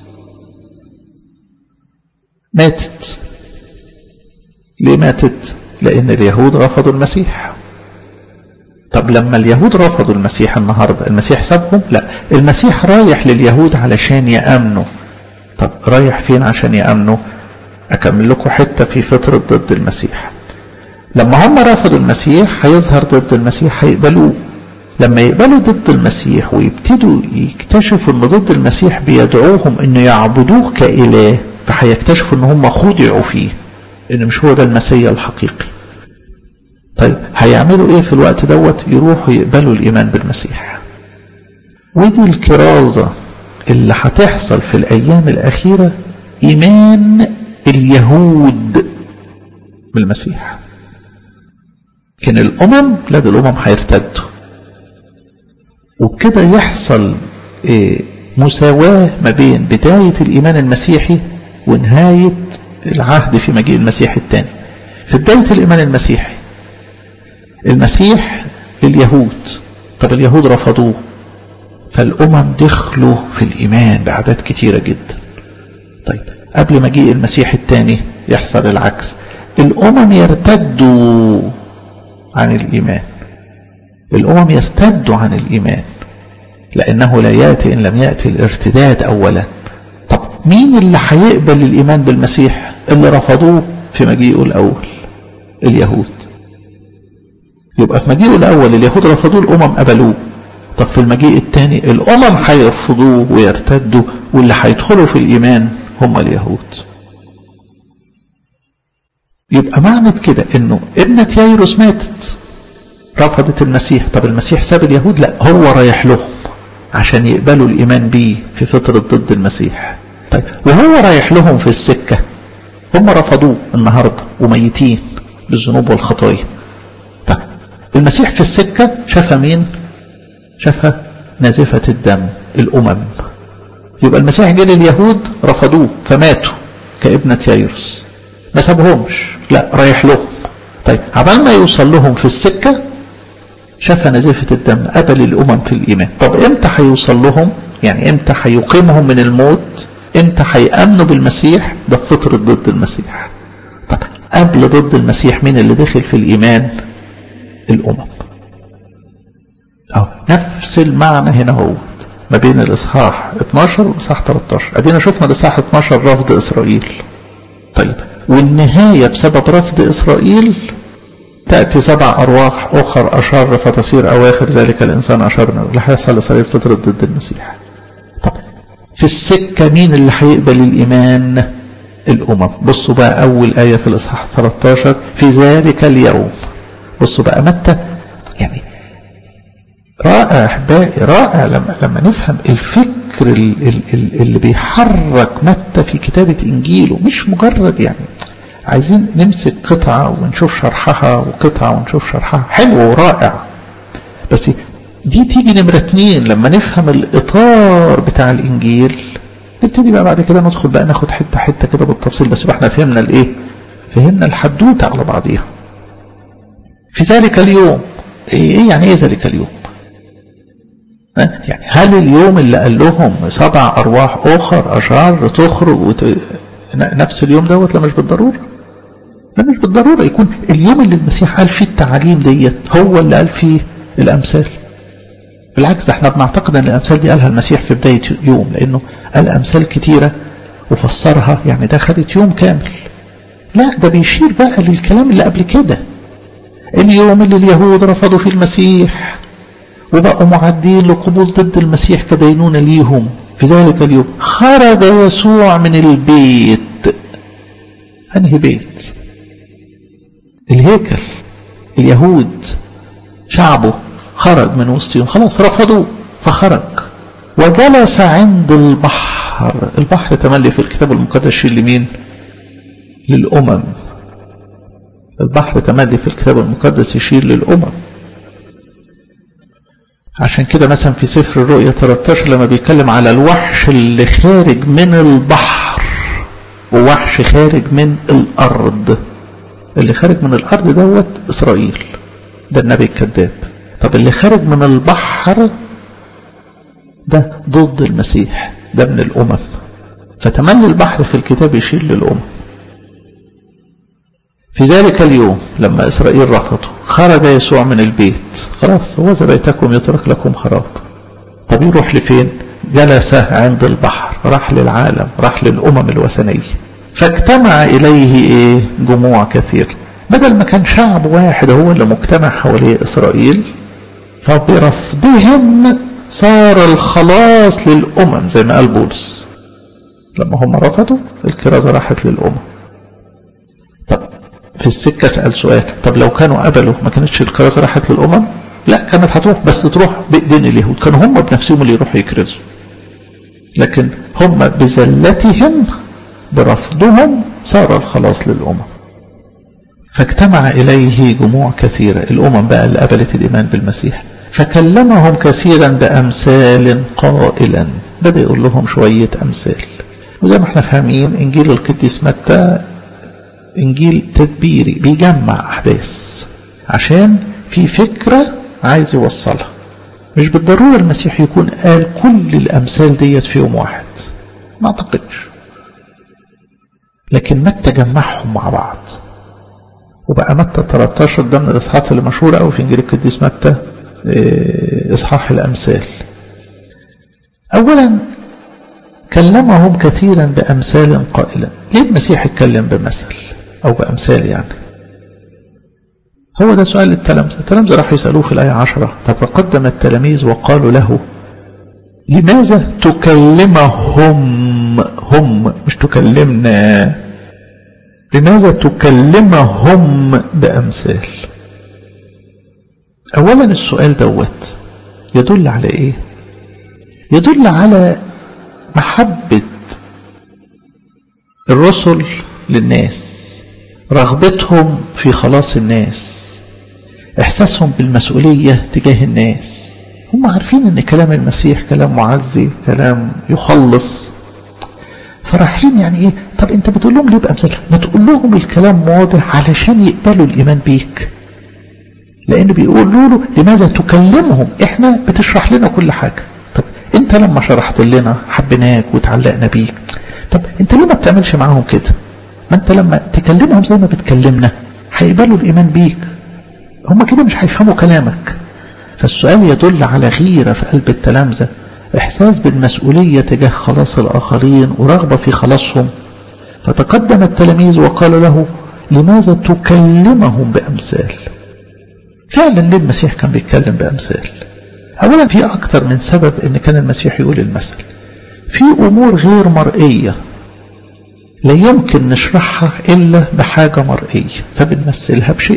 [SPEAKER 1] ماتت ليه ماتت لأن اليهود رفضوا المسيح طب لما اليهود رفضوا المسيح النهاردة المسيح سابهم لا المسيح رايح لليهود علشان يأمنوا طب رايح فين عشان يأمنوا أكمل لكم حتة في فترة ضد المسيح لما هم رفضوا المسيح هيظهر ضد المسيح هيقبلوه لما يقبلوا ضد المسيح ويبتدوا يكتشفوا ان ضد المسيح بيدعوهم انه يعبدوه كإله فهيكتشفوا ان هم خدعوا فيه ان مش هو ده المسيح الحقيقي طيب هيعملوا ايه في الوقت دوت يروحوا يقبلوا الايمان بالمسيح ودي الكرازة اللي هتحصل في الايام الاخيرة ايمان اليهود بالمسيح لكن الامم لا ده الامم هيرتدوا وبكده يحصل إيه مساواة ما بين بداية الإيمان المسيحي ونهاية العهد في مجيء المسيح الثاني في بداية الإيمان المسيحي المسيح لليهود طب اليهود رفضوه فالأمم دخلوا في الإيمان بأعداد كتيرة جدا طيب قبل مجيء المسيح الثاني يحصل العكس الأمم يرتدوا عن الإيمان الأمم يرتدوا عن الإيمان لأنه لا يأتي إن لم يأتي الارتداد أولا طب مين اللي هيقبل الإيمان بالمسيح اللي رفضوه في مجيئه الأول اليهود يبقى في مجيئه الأول اليهود رفضوه الأمم قبلوه طب في المجيء الثاني الأمم هيرفضوه ويرتدوا واللي هيدخلوا في الإيمان هم اليهود يبقى معنى كده انه ابنة يايروس ماتت رفضت المسيح طب المسيح ساب اليهود لا هو رايح لهم عشان يقبلوا الإيمان بيه في فترة ضد المسيح طيب وهو رايح لهم في السكة هم رفضوه النهاردة وميتين بالذنوب والخطايا طيب المسيح في السكة شاف مين شاف نازفة الدم الأمم يبقى المسيح جه لليهود رفضوه فماتوا كابنة يايروس ما سابهمش لا رايح لهم طيب عبال ما يوصل لهم في السكة شاف نزيفة الدم قبل الأمم في الإيمان طب إمتى هيوصل لهم يعني إمتى هيقيمهم من الموت إمتى هيأمنوا بالمسيح ده في فترة ضد المسيح طب قبل ضد المسيح مين اللي دخل في الإيمان الأمم أو نفس المعنى هنا هو ما بين الإصحاح 12 والإصحاح 13 أدينا شفنا الإصحاح 12 رفض إسرائيل طيب والنهاية بسبب رفض إسرائيل تأتي سبع أرواح أخر أشر فتصير أواخر ذلك الإنسان أشر منه اللي هيحصل لإسرائيل فترة ضد المسيح طب في السكة مين اللي هيقبل الإيمان الأمم بصوا بقى أول آية في الإصحاح 13 في ذلك اليوم بصوا بقى متى يعني رائع أحبائي رائع لما, لما نفهم الفكر اللي بيحرك متى في كتابة إنجيله مش مجرد يعني عايزين نمسك قطعة ونشوف شرحها وقطعة ونشوف شرحها حلو ورائع بس دي تيجي نمرة اتنين لما نفهم الإطار بتاع الإنجيل نبتدي بقى بعد كده ندخل بقى ناخد حتة حتة كده بالتفصيل بس يبقى احنا فهمنا الإيه فهمنا الحدوتة على بعضيها في ذلك اليوم ايه يعني ايه ذلك اليوم يعني هل اليوم اللي قال لهم سبع أرواح أخر أشار تخرج وت... نفس اليوم دوت لا مش بالضرورة لا مش بالضرورة يكون اليوم اللي المسيح قال فيه التعاليم ديت هو اللي قال فيه الأمثال بالعكس احنا بنعتقد ان الأمثال دي قالها المسيح في بداية يوم لأنه قال أمثال كتيرة وفسرها يعني ده خدت يوم كامل لا ده بيشير بقى للكلام اللي قبل كده اليوم اللي اليهود رفضوا فيه المسيح وبقوا معدين لقبول ضد المسيح كدينونة ليهم في ذلك اليوم خرج يسوع من البيت أنهي بيت الهيكل اليهود شعبه خرج من وسطهم خلاص رفضوه فخرج وجلس عند البحر البحر تملي في الكتاب المقدس شيل لمين للأمم البحر تملي في الكتاب المقدس يشير للأمم عشان كده مثلا في سفر الرؤيا 13 لما بيتكلم على الوحش اللي خارج من البحر ووحش خارج من الأرض اللي خارج من الأرض دوت إسرائيل ده النبي الكذاب طب اللي خارج من البحر ده ضد المسيح ده من الأمم فتملي البحر في الكتاب يشير للأمم في ذلك اليوم لما إسرائيل رفضوا خرج يسوع من البيت خلاص هو بيتكم يترك لكم خراب طب يروح لفين جلس عند البحر راح للعالم راح للأمم الوثنية فاجتمع إليه إيه جموع كثير بدل ما كان شعب واحد هو اللي مجتمع حواليه إسرائيل فبرفضهم صار الخلاص للأمم زي ما قال بولس لما هم رفضوا الكرازة راحت للأمم طب في السكة سأل سؤال طب لو كانوا قبلوا ما كانتش الكرازة راحت للأمم لا كانت هتروح بس تروح بإيدين اليهود كانوا هم بنفسهم اللي يروحوا يكرزوا لكن هم بزلتهم برفضهم صار الخلاص للأمم فاجتمع إليه جموع كثيرة الأمم بقى اللي قبلت الإيمان بالمسيح فكلمهم كثيرا بأمثال قائلا بدأ يقول لهم شوية أمثال وزي ما احنا فاهمين إنجيل القديس متى إنجيل تدبيري بيجمع أحداث عشان في فكرة عايز يوصلها مش بالضرورة المسيح يكون قال كل الأمثال ديت في يوم واحد ما أعتقدش لكن متى جمعهم مع بعض وبقى متى 13 ده من الإصحاحات اللي مشهورة أوي في إنجيل القديس متى إصحاح الأمثال أولا كلمهم كثيرا بأمثال قائلا ليه المسيح اتكلم بمثل أو بأمثال يعني هو ده سؤال التلامذة التلامذة راحوا يسألوه في الآية عشرة فتقدم التلاميذ وقالوا له لماذا تكلمهم هم مش تكلمنا لماذا تكلمهم بأمثال أولا السؤال دوت يدل على إيه يدل على محبة الرسل للناس رغبتهم في خلاص الناس احساسهم بالمسؤولية تجاه الناس هم عارفين ان كلام المسيح كلام معزي كلام يخلص فرايحين يعني ايه طب انت بتقول لهم ليه بامثال ما تقول لهم الكلام واضح علشان يقبلوا الايمان بيك لان بيقولوا له لماذا تكلمهم احنا بتشرح لنا كل حاجة طب انت لما شرحت لنا حبيناك وتعلقنا بيك طب انت ليه ما بتعملش معاهم كده ما انت لما تكلمهم زي ما بتكلمنا هيقبلوا الايمان بيك هم كده مش هيفهموا كلامك فالسؤال يدل على غيرة في قلب التلامذة إحساس بالمسؤولية تجاه خلاص الآخرين ورغبة في خلاصهم فتقدم التلاميذ وقال له لماذا تكلمهم بأمثال فعلا ليه المسيح كان بيتكلم بأمثال أولا في أكثر من سبب أن كان المسيح يقول المثل في أمور غير مرئية لا يمكن نشرحها إلا بحاجة مرئية فبنمثلها بشيء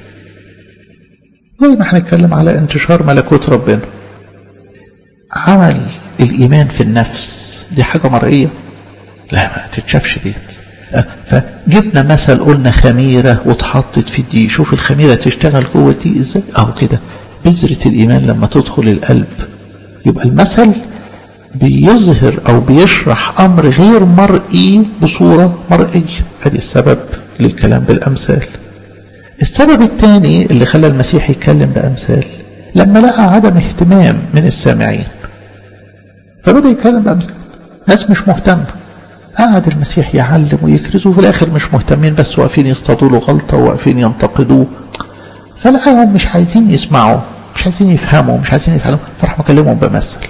[SPEAKER 1] زي ما هنتكلم على انتشار ملكوت ربنا عمل الإيمان في النفس دي حاجة مرئية لا ما تتشافش ديت فجبنا مثل قلنا خميرة واتحطت في دي شوف الخميرة تشتغل جوه دي ازاي اهو كده بذرة الإيمان لما تدخل القلب يبقى المثل بيظهر أو بيشرح أمر غير مرئي بصورة مرئية هذه السبب للكلام بالأمثال السبب الثاني اللي خلى المسيح يتكلم بأمثال لما لقى عدم اهتمام من السامعين فبدأ يتكلم بأمثال ناس مش مهتمة قعد المسيح يعلم ويكرز وفي الآخر مش مهتمين بس واقفين يصطادوا له غلطة وواقفين ينتقدوه فلقاهم مش عايزين يسمعوا مش عايزين يفهموا مش عايزين يفهموا فراح مكلمهم بمثل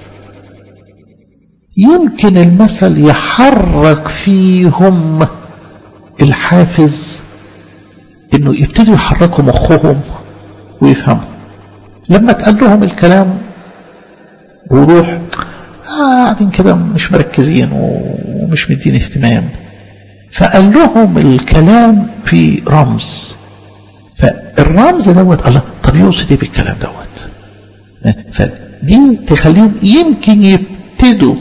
[SPEAKER 1] يمكن المثل يحرك فيهم الحافز انه يبتدوا يحركوا مخهم ويفهموا لما تقال لهم الكلام بوضوح قاعدين كده مش مركزين ومش مدين اهتمام فقال لهم الكلام في رمز فالرمز دوت الله طب يقصد ايه بالكلام دوت فدي تخليهم يمكن يبتدوا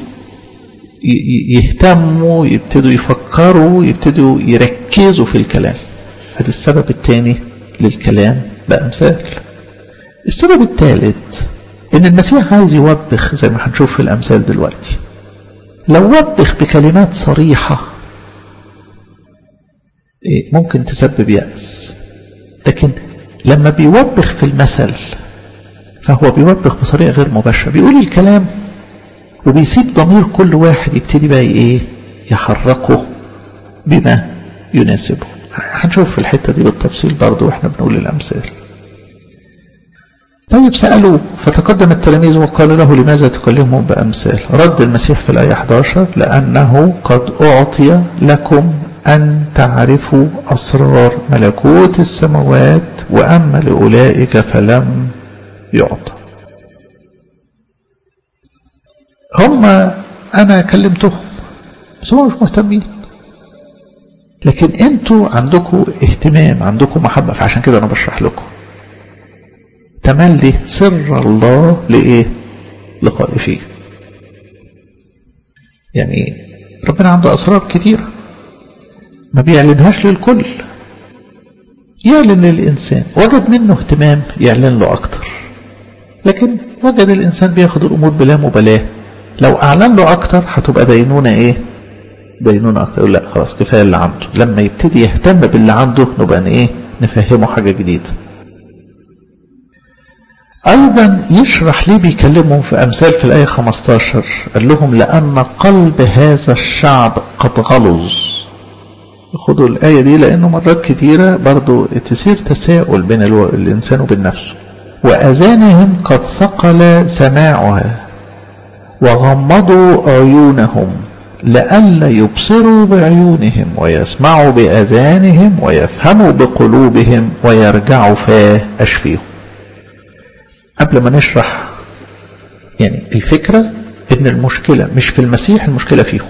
[SPEAKER 1] يهتموا يبتدوا يفكروا يبتدوا يركزوا في الكلام هذا السبب الثاني للكلام بأمثال السبب الثالث ان المسيح عايز يوبخ زي ما هنشوف في الأمثال دلوقتي لو وبخ بكلمات صريحة ممكن تسبب يأس لكن لما بيوبخ في المثل فهو بيوبخ بطريقة غير مباشرة بيقول الكلام وبيسيب ضمير كل واحد يبتدي بقى ايه يحركه بما يناسبه هنشوف في الحتة دي بالتفصيل برضو واحنا بنقول الأمثال طيب سألوه فتقدم التلاميذ وقال له لماذا تكلمهم بأمثال رد المسيح في الآية 11 لأنه قد أعطي لكم أن تعرفوا أسرار ملكوت السماوات وأما لأولئك فلم يعطى هم أنا كلمتهم بس هم مش مهتمين لكن انتوا عندكم اهتمام عندكم محبة فعشان كده أنا بشرح لكم تملي سر الله لإيه لخائفين يعني ربنا عنده أسرار كتيرة ما بيعلنهاش للكل يعلن للإنسان وجد منه اهتمام يعلن له أكتر لكن وجد الإنسان بياخد الأمور بلا مبالاة لو أعلن له أكتر هتبقى دينونة إيه دينونة أكتر يقول لا خلاص كفاية اللي عنده لما يبتدي يهتم باللي عنده نبقى إيه نفهمه حاجة جديدة أيضا يشرح ليه بيكلمهم في أمثال في الآية 15 قال لهم لأن قلب هذا الشعب قد غلظ خدوا الآية دي لأنه مرات كتيرة برضو تصير تساؤل بين الو... الإنسان وبين نفسه وأذانهم قد ثقل سماعها وغمضوا عيونهم
[SPEAKER 2] لئلا يبصروا بعيونهم ويسمعوا بآذانهم ويفهموا بقلوبهم ويرجعوا فأشفيهم قبل ما نشرح يعني الفكرة ان المشكلة مش في المسيح المشكلة فيهم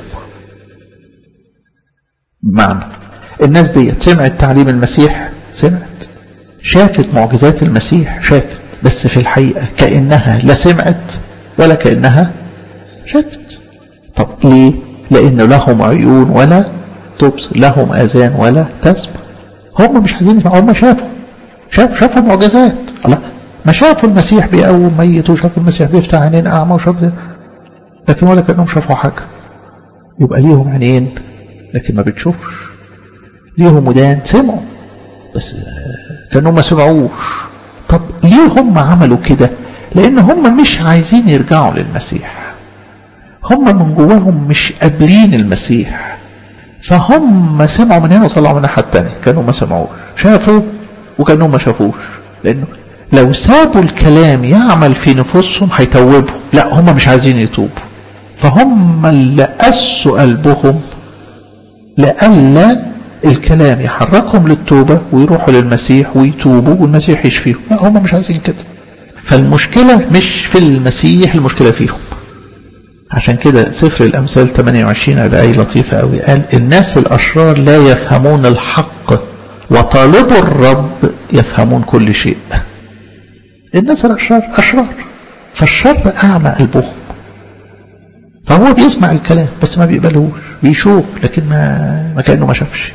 [SPEAKER 2] بمعنى الناس دي سمعت تعليم المسيح سمعت شافت معجزات المسيح شافت بس في الحقيقة كأنها لا سمعت ولا كأنها شافت طب ليه لأن لهم عيون ولا تبصر لهم أذان ولا تسمع هم مش عايزين يسمعوا هم شافوا شافوا شافوا معجزات الله ما شافوا المسيح بيقوم ميت وشافوا المسيح بيفتح عينين أعمى وشافوا لكن ولا كأنهم شافوا حاجة يبقى ليهم عينين لكن ما بتشوفش ليهم ودان سمعوا بس كانوا ما سمعوش طب ليه هم عملوا كده لان هم مش عايزين يرجعوا للمسيح هم من جواهم مش قابلين المسيح فهم سمعوا من هنا وطلعوا من الناحيه الثانيه كانوا ما سمعوش شافوا وكانوا ما شافوش لانه لو سابوا الكلام يعمل في نفوسهم هيتوبوا لا هم مش عايزين يتوبوا فهم اللي قسوا قلبهم لئلا الكلام يحركهم للتوبة ويروحوا للمسيح ويتوبوا والمسيح يشفيهم لا هم مش عايزين كده فالمشكلة مش في المسيح المشكلة فيهم عشان كده سفر الأمثال 28 الآية لطيفة قوي قال الناس الأشرار لا يفهمون الحق وطالبوا الرب يفهمون كل شيء الناس الأشرار أشرار فالشر أعمى قلبهم فهو بيسمع الكلام بس ما بيقبلهوش بيشوف لكن ما, ما كأنه ما شافش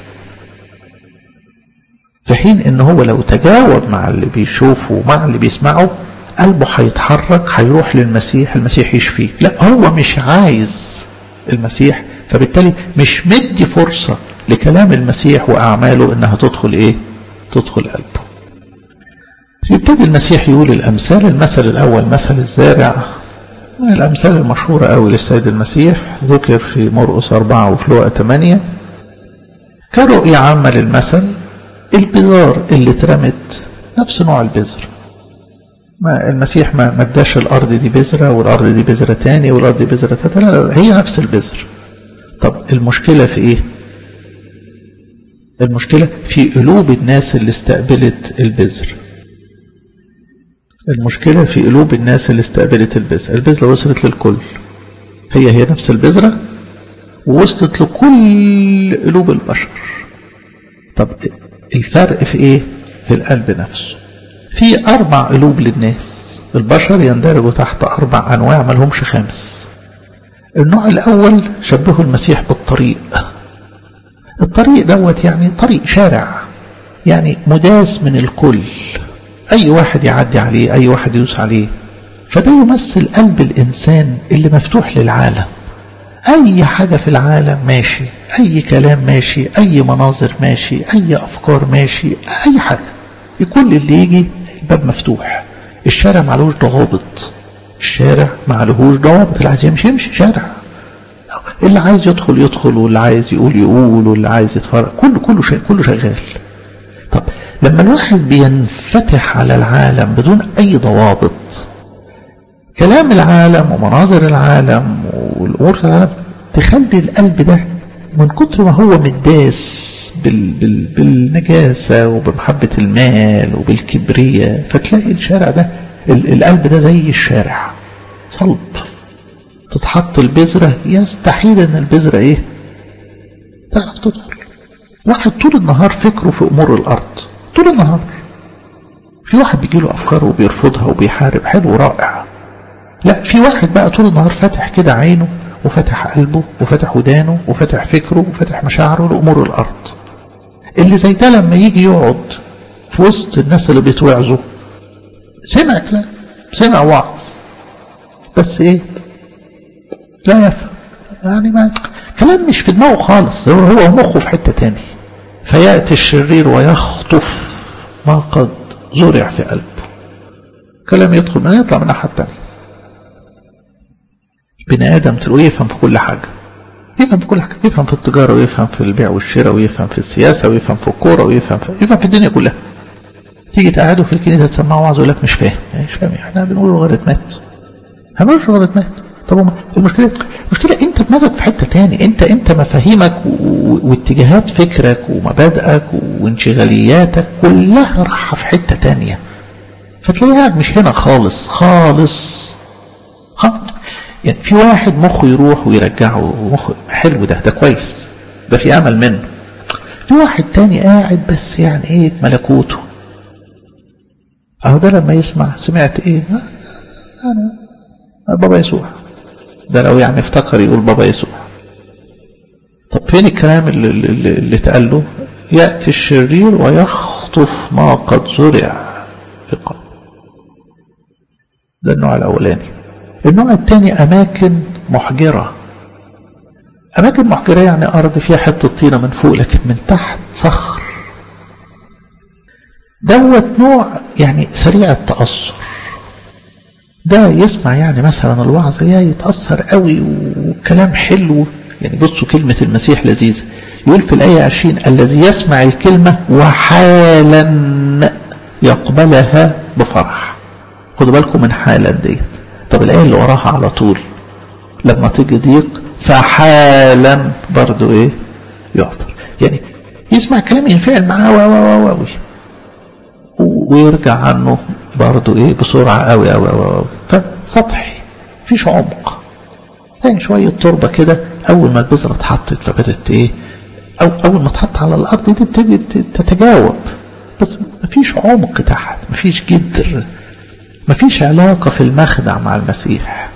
[SPEAKER 2] في حين ان هو لو تجاوب مع اللي بيشوفه ومع اللي بيسمعه قلبه هيتحرك هيروح للمسيح المسيح يشفيه لا هو مش عايز المسيح فبالتالي مش مدي فرصة لكلام المسيح وأعماله إنها تدخل إيه تدخل قلبه يبتدي المسيح يقول الأمثال المثل الأول مثل الزارع من الأمثال المشهورة أوي للسيد المسيح ذكر في مرقس أربعة وفي لوقا ثمانية كرؤية عامة للمثل البذار اللي اترمت نفس نوع البذر ما المسيح ما مداش الأرض دي بذرة والأرض دي بذرة تاني والأرض دي بذرة تالتة لا, لا هي نفس البذر طب المشكلة في إيه المشكلة في قلوب الناس اللي استقبلت البذر المشكلة في قلوب الناس اللي استقبلت البذرة البذرة وصلت للكل هي هي نفس البذرة ووصلت لكل قلوب البشر طب الفرق في ايه في القلب نفسه في اربع قلوب للناس البشر يندرجوا تحت اربع انواع ما لهمش خامس النوع الاول شبهه المسيح بالطريق الطريق دوت يعني طريق شارع يعني مداس من الكل اي واحد يعدي عليه اي واحد يدوس عليه فده يمثل قلب الانسان اللي مفتوح للعالم اي حاجة في العالم ماشي اي كلام ماشي اي مناظر ماشي اي افكار ماشي اي حاجة كل اللي يجي الباب مفتوح الشارع معلوش ضوابط الشارع معلهوش ضوابط اللي عايز يمشي يمشي شارع اللي عايز يدخل يدخل واللي عايز يقول يقول واللي عايز يتفرج كله كله شيء كله شغال طب لما الواحد بينفتح على العالم بدون اي ضوابط كلام العالم ومناظر العالم والامور في العالم تخلي القلب ده من كتر ما هو متداس بال بال بالنجاسة وبمحبة المال وبالكبرية فتلاقي الشارع ده القلب ده زي الشارع صلب تتحط البذرة يستحيل ان البذرة ايه تعرف تدخل واحد طول النهار فكره في امور الارض طول النهار في واحد بيجيله افكار وبيرفضها وبيحارب حلو رائع لا في واحد بقى طول النهار فاتح كده عينه وفتح قلبه وفتح ودانه وفتح فكره وفتح مشاعره لأمور الأرض اللي زي ده لما يجي يقعد في وسط الناس اللي بيتوعظوا سمع كلام سمع وعظ بس ايه لا يفهم يعني ما كلام مش في دماغه خالص هو هو مخه في حتة تاني فيأتي الشرير ويخطف ما قد زرع في قلبه كلام يدخل من يطلع من الناحية التانية بني آدم تلاقيه يفهم في كل حاجة يفهم في كل حاجة يفهم في التجارة ويفهم في البيع والشراء ويفهم في السياسة ويفهم في الكورة ويفهم في يفهم في الدنيا كلها تيجي تقعده في الكنيسة تسمعه وعظ يقول لك مش فاهم مش فاهم احنا بنقول لغاية مات هنقول لغاية مات طب المشكلة المشكلة انت دماغك في حتة تاني انت انت مفاهيمك واتجاهات فكرك ومبادئك وانشغالياتك كلها رايحة في حتة تانية فتلاقيها مش هنا خالص خالص خالص يعني في واحد مخه يروح ويرجعه مخه حلو ده ده كويس ده في امل منه في واحد تاني قاعد بس يعني ايه ملكوته اهو ده لما يسمع سمعت ايه انا بابا يسوع ده لو يعني افتكر يقول بابا يسوع طب فين الكلام اللي, اللي, اللي اتقال له يأتي الشرير ويخطف ما قد زرع في قلبه ده النوع الأولاني النوع الثاني أماكن محجرة أماكن محجرة يعني أرض فيها حتة طينة من فوق لكن من تحت صخر دوت نوع يعني سريع التأثر ده يسمع يعني مثلا الوعظ يا يتأثر قوي والكلام حلو يعني بصوا كلمة المسيح لذيذة يقول في الآية 20 الذي يسمع الكلمة وحالا يقبلها بفرح خدوا بالكم من حالا ديت طب الآية اللي وراها على طول لما تيجي ضيق فحالا برضو ايه يعثر يعني يسمع كلام ينفعل معاه و و و ويرجع عنه برضو ايه بسرعة قوي قوي قوي فسطحي فيش عمق يعني شوية تربة كده أول ما البذرة اتحطت فبدت إيه أو أول ما تحط على الأرض دي تبتدي تتجاوب بس مفيش عمق تحت مفيش جدر مفيش علاقة في المخدع مع المسيح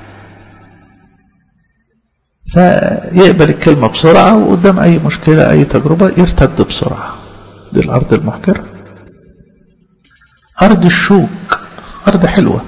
[SPEAKER 2] فيقبل الكلمة بسرعة وقدام أي مشكلة أي تجربة يرتد بسرعة دي الأرض المحجرة أرض الشوك أرض حلوة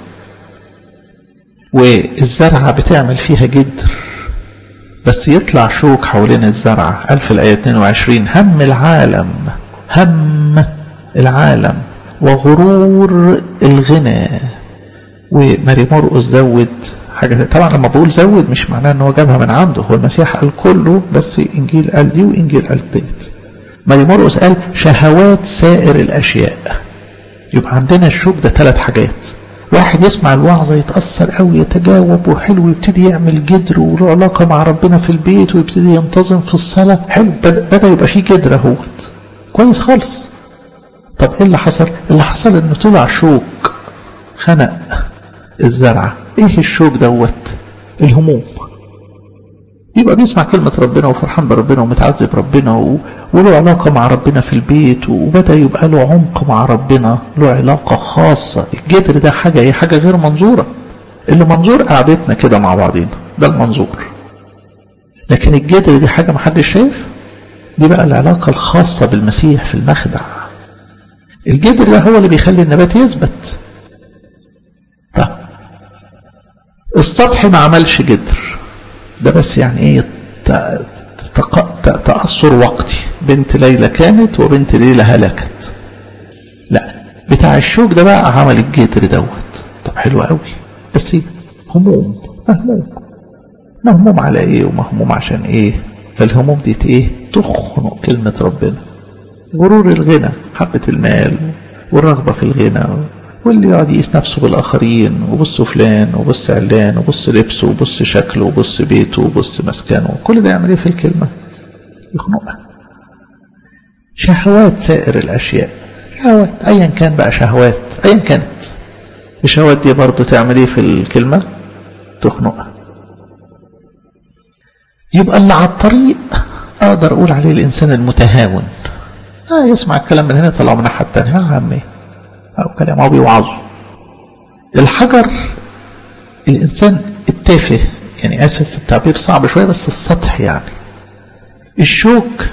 [SPEAKER 2] والزرعة بتعمل فيها جدر بس يطلع شوك حوالين الزرعة قال في الآية 22 هم العالم هم العالم وغرور الغنى وماري مرقس زود حاجة طبعا لما بقول زود مش معناه ان هو جابها من عنده هو المسيح قال كله بس انجيل قال دي وانجيل قال ديت ماري مرقس قال شهوات سائر الاشياء يبقى عندنا الشوك ده ثلاث حاجات واحد يسمع الوعظة يتأثر قوي يتجاوب وحلو ويبتدي يعمل جدر وله علاقة مع ربنا في البيت ويبتدي ينتظم في الصلاة حلو بدأ يبقى فيه جدر اهوت كويس خالص طب ايه اللي حصل اللي حصل انه طلع شوك خنق الزرعة ايه الشوك دوت الهموم يبقى بيسمع كلمة ربنا وفرحان بربنا ومتعذب ربنا و... وله علاقة مع ربنا في البيت وبدأ يبقى له عمق مع ربنا له علاقة خاصة الجدر ده حاجة ايه حاجة غير منظورة اللي منظور قعدتنا كده مع بعضينا ده المنظور لكن الجدر دي حاجة محدش شايف دي بقى العلاقة الخاصة بالمسيح في المخدع الجدر ده هو اللي بيخلي النبات يثبت طب السطح ما عملش جدر ده بس يعني ايه تأثر وقتي بنت ليلى كانت وبنت ليلى هلكت لا بتاع الشوك ده بقى عمل الجدر دوت طب حلو قوي بس هموم مهموم مهموم على ايه ومهموم عشان ايه فالهموم دي ايه تخنق كلمة ربنا غرور الغنى حبة المال والرغبة في الغنى واللي يقعد يقيس نفسه بالآخرين وبص فلان وبص علان وبص لبسه وبص شكله وبص بيته وبص مسكنه كل ده يعمل ايه في الكلمة يخنقها شهوات سائر الأشياء شهوات أيا كان بقى شهوات أيا كانت الشهوات دي برضه تعمل ايه في الكلمة تخنقها يبقى اللي على الطريق أقدر أقول عليه الإنسان المتهاون آه يسمع الكلام من هنا يطلعه من الناحية التانية يا عمي أو كلام أو بيوعظه الحجر الإنسان التافه يعني آسف في التعبير صعب شوية بس السطح يعني الشوك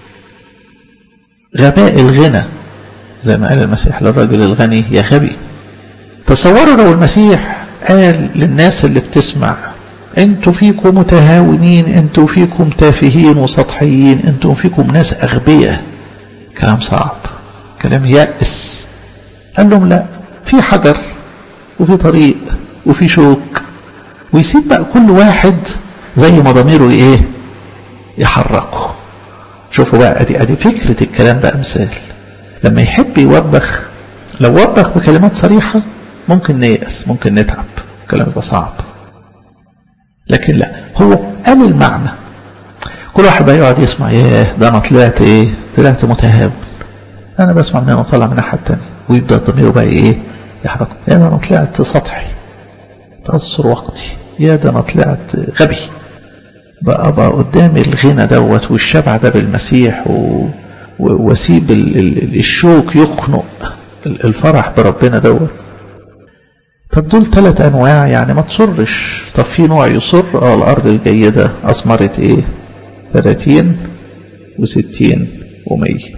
[SPEAKER 2] غباء الغنى زي ما قال المسيح للرجل الغني يا غبي تصوروا لو المسيح قال للناس اللي بتسمع انتوا فيكم متهاونين انتوا فيكم تافهين وسطحيين انتوا فيكم ناس أغبياء كلام صعب كلام يأس قال لهم لا في حجر وفي طريق وفي شوك ويسيب بقى كل واحد زي ما ضميره ايه يحركه شوفوا بقى ادي ادي فكرة الكلام بقى مثال لما يحب يوبخ لو وبخ بكلمات صريحة ممكن نيأس ممكن نتعب الكلام يبقى صعب لكن لا هو قال المعنى كل واحد بقى يقعد يسمع ياه ده انا طلعت ايه طلعت متهاون انا بسمع من انا طالع من الناحيه الثانيه ويبدا ضميره بقى ايه يحرك يا ده انا طلعت سطحي تأثر وقتي يا ده انا طلعت غبي بقى بقى قدامي الغنى دوت والشبع ده بالمسيح و... واسيب ال... ال... الشوك يخنق الفرح بربنا دوت طب دول ثلاث انواع يعني ما تصرش طب في نوع يصر اه الارض الجيده اثمرت ايه 30 و60 و100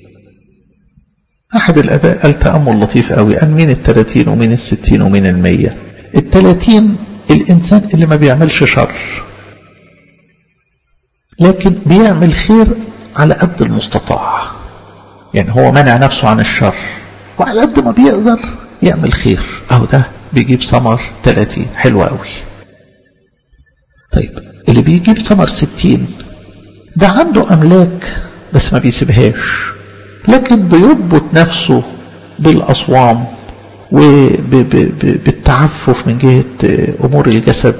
[SPEAKER 2] احد الاباء قال تامل لطيف قوي قال مين ال30 ومين ال60 ومين ال100 ال30 الانسان اللي ما بيعملش شر لكن بيعمل خير على قد المستطاع يعني هو منع نفسه عن الشر وعلى قد ما بيقدر يعمل خير اهو ده بيجيب ثمر 30 حلو قوي طيب اللي بيجيب ثمر 60 ده عنده املاك بس ما بيسيبهاش لكن بيربط نفسه بالاصوام وبالتعفف من جهه امور الجسد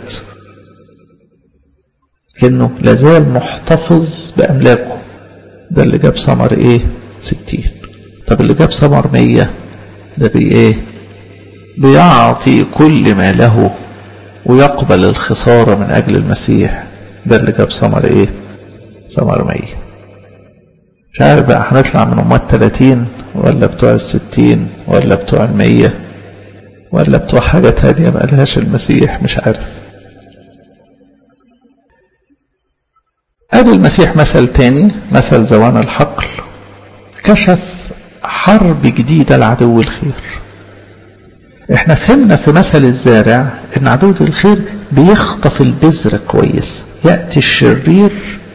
[SPEAKER 2] كأنه لازال محتفظ بأملاكه ده اللي جاب ثمر ايه ستين طب اللي جاب ثمر مية ده بي ايه بيعطي كل ما له ويقبل الخسارة من أجل المسيح ده اللي جاب ثمر ايه ثمر مية مش عارف بقى هنطلع من أمات تلاتين ولا بتوع الستين ولا بتوع المية ولا بتوع حاجة تانية ما قالهاش المسيح مش عارف قال المسيح مثل تاني مثل زوان الحقل كشف حرب جديدة لعدو الخير احنا فهمنا في مثل الزارع ان عدو الخير بيخطف البذرة كويس يأتي الشرير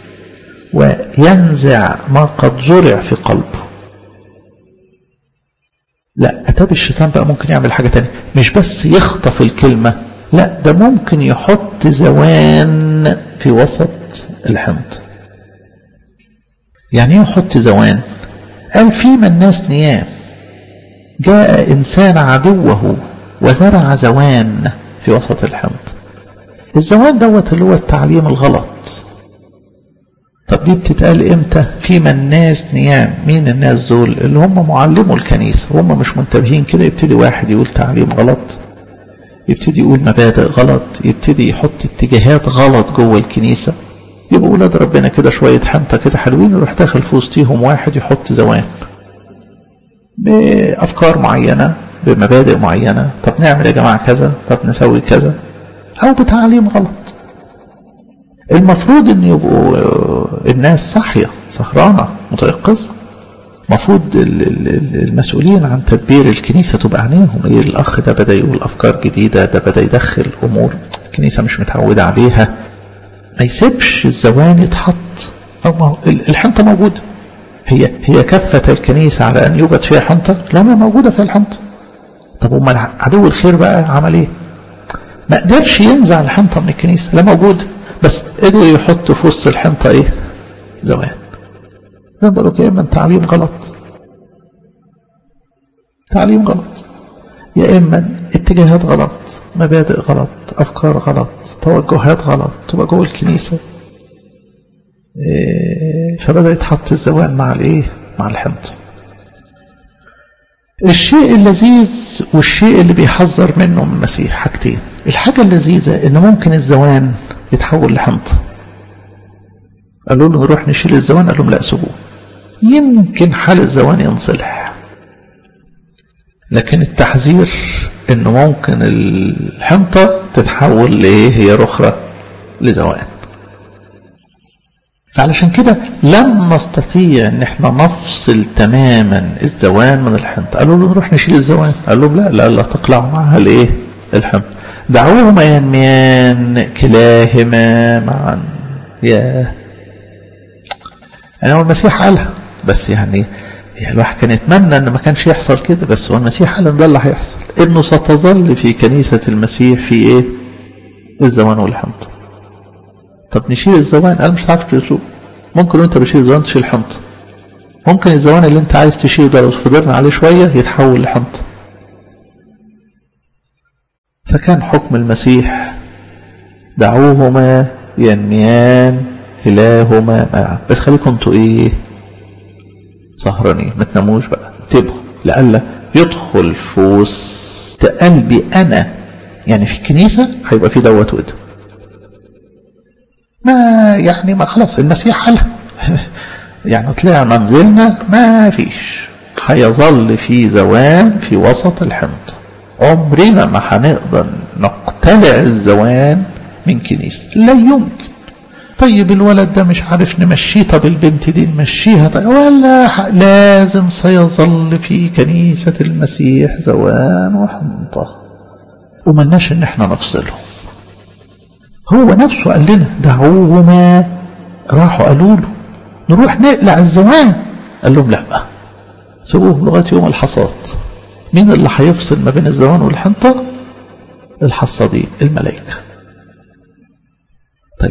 [SPEAKER 2] وينزع ما قد زرع في قلبه لا أتاب الشيطان بقى ممكن يعمل حاجة تانية مش بس يخطف الكلمة لا ده ممكن يحط زوان في وسط الحنط يعني ايه يحط زوان قال فيما الناس نيام جاء إنسان عدوه وزرع زوان في وسط الحنط الزوان دوت اللي هو التعليم الغلط طب دي بتتقال امتى فيما الناس نيام مين الناس دول اللي هم معلموا الكنيسة هم مش منتبهين كده يبتدي واحد يقول تعليم غلط يبتدي يقول مبادئ غلط يبتدي يحط اتجاهات غلط جوه الكنيسة يبقوا ولاد ربنا كده شوية حنطة كده حلوين يروح داخل في وسطيهم واحد يحط زوان بأفكار معينة بمبادئ معينة طب نعمل يا جماعة كذا طب نسوي كذا أو بتعليم غلط المفروض ان يبقوا الناس صاحية سهرانة متيقظة المفروض المسؤولين عن تدبير الكنيسة تبقى عينيهم ايه الاخ ده بدأ يقول افكار جديدة ده بدأ يدخل امور الكنيسة مش متعودة عليها ما يسيبش الزوان يتحط أو الحنطة موجودة هي هي كفة الكنيسة على أن يوجد فيها حنطة لا ما موجودة في الحنطة طب وما عدو الخير بقى عمل ايه ما قدرش ينزع الحنطة من الكنيسة لا موجودة بس قدر يحط في وسط الحنطة ايه زوان زي ما بقول لك يا اما تعليم غلط تعليم غلط يا اما اتجاهات غلط مبادئ غلط افكار غلط توجهات غلط تبقى جوه الكنيسه إيه فبدا يتحط الزوان مع الايه مع الحنطه الشيء اللذيذ والشيء اللي بيحذر منه من المسيح حاجتين الحاجه اللذيذه ان ممكن الزوان يتحول لحنطه قالوا له نروح نشيل الزوان قال لهم لا سيبوه يمكن حال الزوان ينصلح لكن التحذير انه ممكن الحنطة تتحول لايه هي رخرة لزوان فعلشان كده لم نستطيع ان احنا نفصل تماما الزوان من الحنطة قالوا له نروح نشيل الزوان قال لهم لا لا لا تقلعوا معها الايه الحنطة دعوهما ينميان كلاهما معا يا يعني هو المسيح قالها بس يعني يعني الواحد كان يتمنى ان ما كانش يحصل كده بس هو المسيح قال ان ده اللي هيحصل انه ستظل في كنيسة المسيح في ايه الزوان والحنطة طب نشيل الزوان قال مش هتعرف تشيله ممكن وانت بتشيل الزوان تشيل حنطة ممكن الزوان اللي انت عايز تشيله ده لو فضلنا عليه شوية يتحول لحنطة فكان حكم المسيح دعوهما ينميان كلاهما معا بس خليكم انتوا ايه سهرانين ما تناموش بقى انتبهوا لألا يدخل في وسط قلبي انا يعني في الكنيسة هيبقى في دوت وده ما يعني ما خلاص المسيح حلها يعني طلعنا نزلنا ما فيش هيظل في زوان في وسط الحنطة عمرنا ما هنقدر نقتلع الزوان من كنيسة لا يمكن طيب الولد ده مش عارف نمشيه طب البنت دي نمشيها طيب ولا لازم سيظل في كنيسة المسيح زوان وحنطة وملناش ان احنا نفصلهم هو نفسه قال لنا دعوهما راحوا قالوا له نروح نقلع الزوان قال لهم لا سيبوه لغاية يوم الحصاد مين اللي هيفصل ما بين الزوان والحنطة الحصادين الملائكة طيب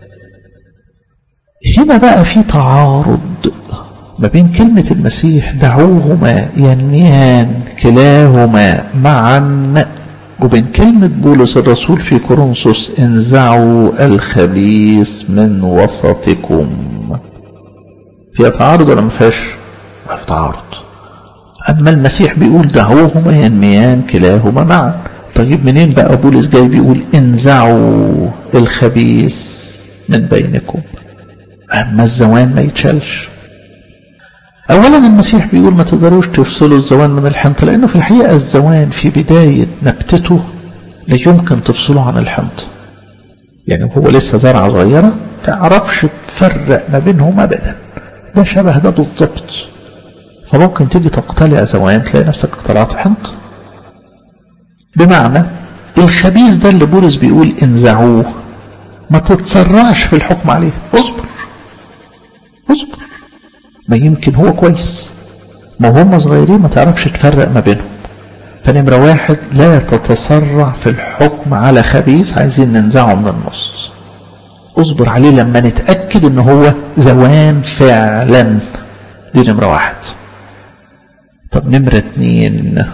[SPEAKER 2] هنا بقى في تعارض ما بين كلمة المسيح دعوهما ينميان كلاهما معا وبين كلمة بولس الرسول في كورنثوس انزعوا الخبيث من وسطكم فيها تعارض ولا ما فيهاش؟ ما في تعارض أما المسيح بيقول دعوهما ينميان كلاهما معا طيب منين بقى بولس جاي بيقول انزعوا الخبيث من بينكم أما الزوان ما يتشالش أولا المسيح بيقول ما تقدروش تفصلوا الزوان من الحنطة لأنه في الحقيقة الزوان في بداية نبتته لا يمكن تفصله عن الحنطة يعني هو لسه زرعة صغيرة تعرفش تفرق ما بينهم أبدا ده شبه ده بالظبط فممكن تيجي تقتلع زوان تلاقي نفسك اقتلعت حنطة بمعنى الخبيث ده اللي بولس بيقول انزعوه ما تتسرعش في الحكم عليه اصبر اصبر ما يمكن هو كويس ما هم صغيرين ما تعرفش تفرق ما بينهم فنمرة واحد لا تتسرع في الحكم على خبيث عايزين ننزعه من النص اصبر عليه لما نتأكد ان هو زوان فعلا دي نمرة واحد طب نمرة اتنين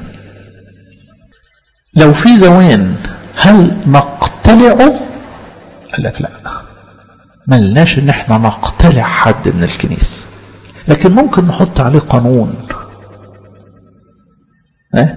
[SPEAKER 2] لو في زوان هل نقتلعه قال لك لا ملناش ان احنا نقتلع حد من الكنيسة لكن ممكن نحط عليه قانون اه؟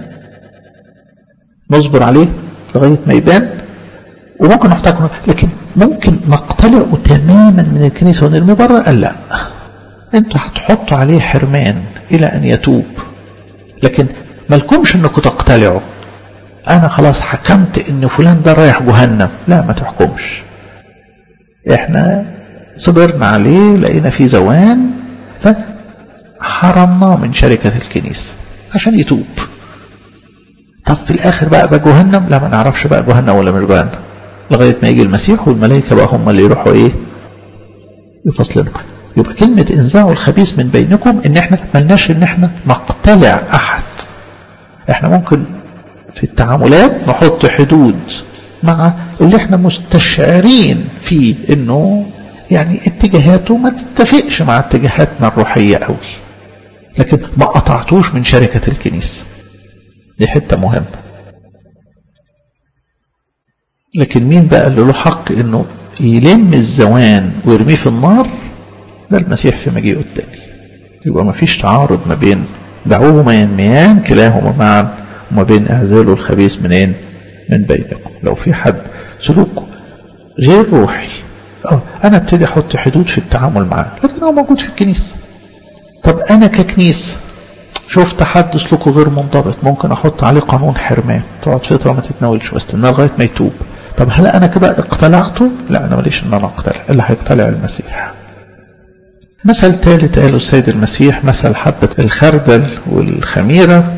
[SPEAKER 2] نصبر عليه لغاية ما يبان وممكن نحط عليه قانون لكن ممكن نقتلعه تماما من الكنيسة ونرميه بره قال لا انتوا هتحطوا عليه حرمان الى ان يتوب لكن مالكمش انكم تقتلعوا انا خلاص حكمت ان فلان ده رايح جهنم لا ما تحكمش احنا صبرنا عليه لقينا فيه زوان فحرمناه من شركة الكنيسة عشان يتوب طب في الاخر بقى ده جهنم لا ما نعرفش بقى جهنم ولا مش جهنم لغاية ما يجي المسيح والملائكة بقى هم اللي يروحوا ايه يفصلنا يبقى كلمة انزعوا الخبيث من بينكم ان احنا ملناش ان احنا نقتلع احد احنا ممكن في التعاملات نحط حدود مع اللي احنا مستشعرين فيه انه يعني اتجاهاته ما تتفقش مع اتجاهاتنا الروحية قوي لكن ما قطعتوش من شركة الكنيسة دي حتة مهمة لكن مين بقى اللي له حق انه يلم الزوان ويرميه في النار ده المسيح في مجيئه التاني يبقى ما فيش تعارض ما بين دعوهما ينميان كلاهما معا وما بين اعزاله الخبيث منين من بينكم لو في حد سلوكه غير روحي اه انا ابتدي احط حدود في التعامل معاه لكن هو موجود في الكنيسه طب انا ككنيسه شفت حد سلوكه غير منضبط ممكن احط عليه قانون حرمان تقعد فتره ما تتناولش واستناه لغايه ما يتوب طب هل انا كده اقتلعته لا انا ماليش ان انا اقتلع اللي هيقتلع المسيح مثل ثالث قاله السيد المسيح مثل حبة الخردل والخميرة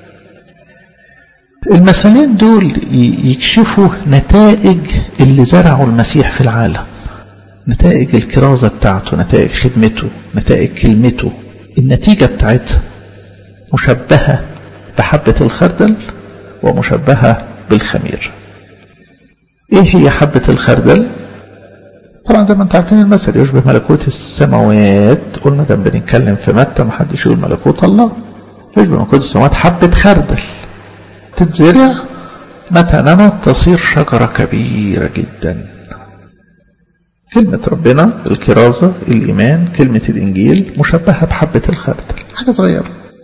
[SPEAKER 2] المثلين دول يكشفوا نتائج اللي زرعوا المسيح في العالم نتائج الكرازة بتاعته نتائج خدمته نتائج كلمته النتيجة بتاعتها مشبهة بحبة الخردل ومشبهة بالخمير ايه هي حبة الخردل طبعا زي ما انتم عارفين المثل يشبه ملكوت السماوات قلنا ده بنتكلم في متى ما حدش يقول ملكوت الله يشبه ملكوت السماوات حبة خردل تتزرع متى نمت تصير شجرة كبيرة جدا كلمة ربنا الكرازة الإيمان كلمة الإنجيل مشبهة بحبة الخردل حاجة صغيرة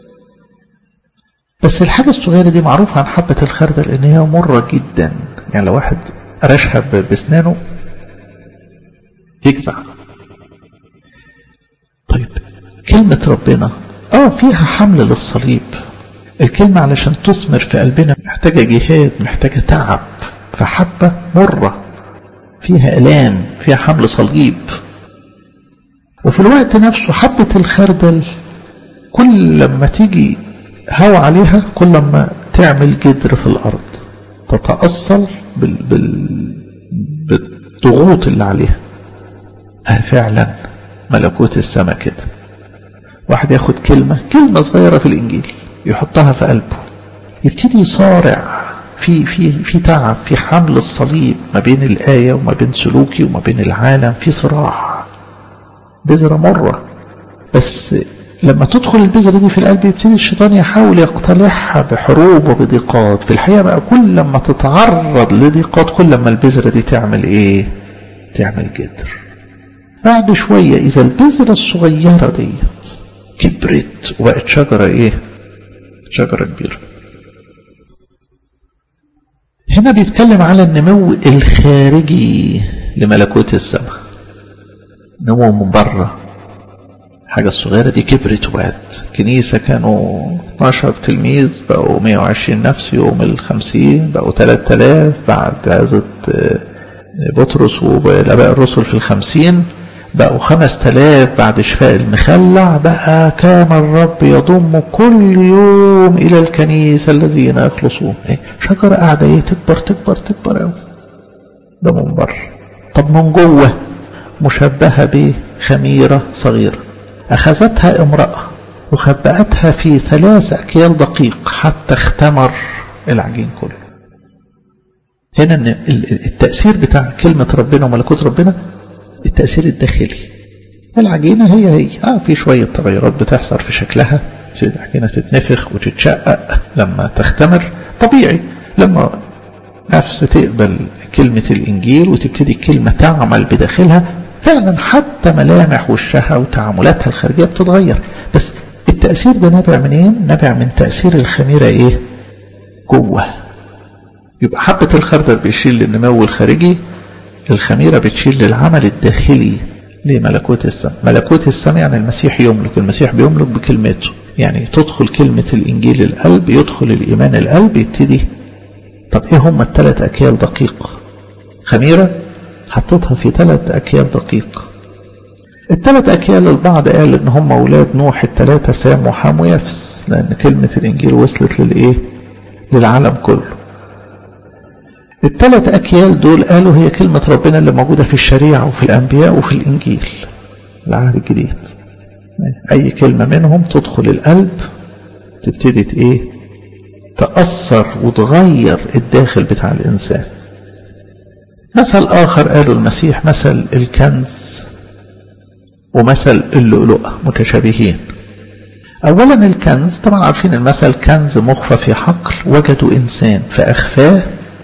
[SPEAKER 2] بس الحاجة الصغيرة دي معروفة عن حبة الخردل إن هي مرة جدا يعني لو واحد رشها بسنانه يجزع طيب كلمة ربنا اه فيها حمل للصليب الكلمة علشان تثمر في قلبنا محتاجة جهاد محتاجة تعب فحبة مرة فيها إلام فيها حمل صليب وفي الوقت نفسه حبة الخردل كل لما تيجي هوا عليها كل لما تعمل جدر في الأرض تتأصل بال... بال... بالضغوط اللي عليها آه فعلا ملكوت السماء كده واحد ياخد كلمة كلمة صغيرة في الإنجيل يحطها في قلبه يبتدي يصارع في في في تعب في حمل الصليب ما بين الآية وما بين سلوكي وما بين العالم في صراع بذرة مرة بس لما تدخل البذرة دي في القلب يبتدي الشيطان يحاول يقتلعها بحروب وبضيقات في الحقيقة بقى كل لما تتعرض لضيقات كل لما البذرة دي تعمل ايه تعمل جدر بعد شوية إذا البذرة الصغيرة ديت كبرت وبقت شجرة ايه شجرة كبيرة هنا بيتكلم على النمو الخارجي لملكوت السماء نمو من بره الحاجة الصغيرة دي كبرت وبقت كنيسة كانوا 12 تلميذ بقوا 120 نفس يوم الخمسين بقوا 3000 بعد عزة بطرس والآباء الرسل في الخمسين بقوا 5000 بعد شفاء المخلع بقى كان الرب يضم كل يوم إلى الكنيسة الذين يخلصون شجرة قاعدة ايه تكبر تكبر تكبر قوي ده من بره طب من جوه مشبهة بخميرة صغيرة أخذتها امرأة وخبأتها في ثلاث أكيال دقيق حتى اختمر العجين كله هنا التأثير بتاع كلمة ربنا وملكوت ربنا التأثير الداخلي العجينة هي هي آه في شوية تغيرات بتحصل في شكلها العجينة تتنفخ وتتشقق لما تختمر طبيعي لما نفس تقبل كلمة الإنجيل وتبتدي الكلمة تعمل بداخلها فعلا حتى ملامح وشها وتعاملاتها الخارجية بتتغير بس التأثير ده نابع منين؟ نابع من تأثير الخميرة ايه؟ جوه يبقى حبة الخردل بيشيل للنمو الخارجي الخميرة بتشيل للعمل الداخلي لملكوت السماء ملكوت السماء يعني المسيح يملك المسيح بيملك بكلمته يعني تدخل كلمة الإنجيل القلب يدخل الإيمان القلب يبتدي طب ايه هم الثلاث أكيال دقيق خميرة حطيتها في ثلاث أكيال دقيق الثلاث أكيال البعض قال إن هم أولاد نوح الثلاثة سام وحام ويافس لأن كلمة الإنجيل وصلت للإيه للعالم كله الثلاث أكيال دول قالوا هي كلمة ربنا اللي موجودة في الشريعة وفي الأنبياء وفي الإنجيل العهد الجديد أي كلمة منهم تدخل القلب تبتدي إيه تأثر وتغير الداخل بتاع الإنسان مثل آخر قالوا المسيح مثل الكنز ومثل اللؤلؤة متشابهين أولا الكنز طبعا عارفين المثل كنز مخفى في حقل وجدوا إنسان فأخفاه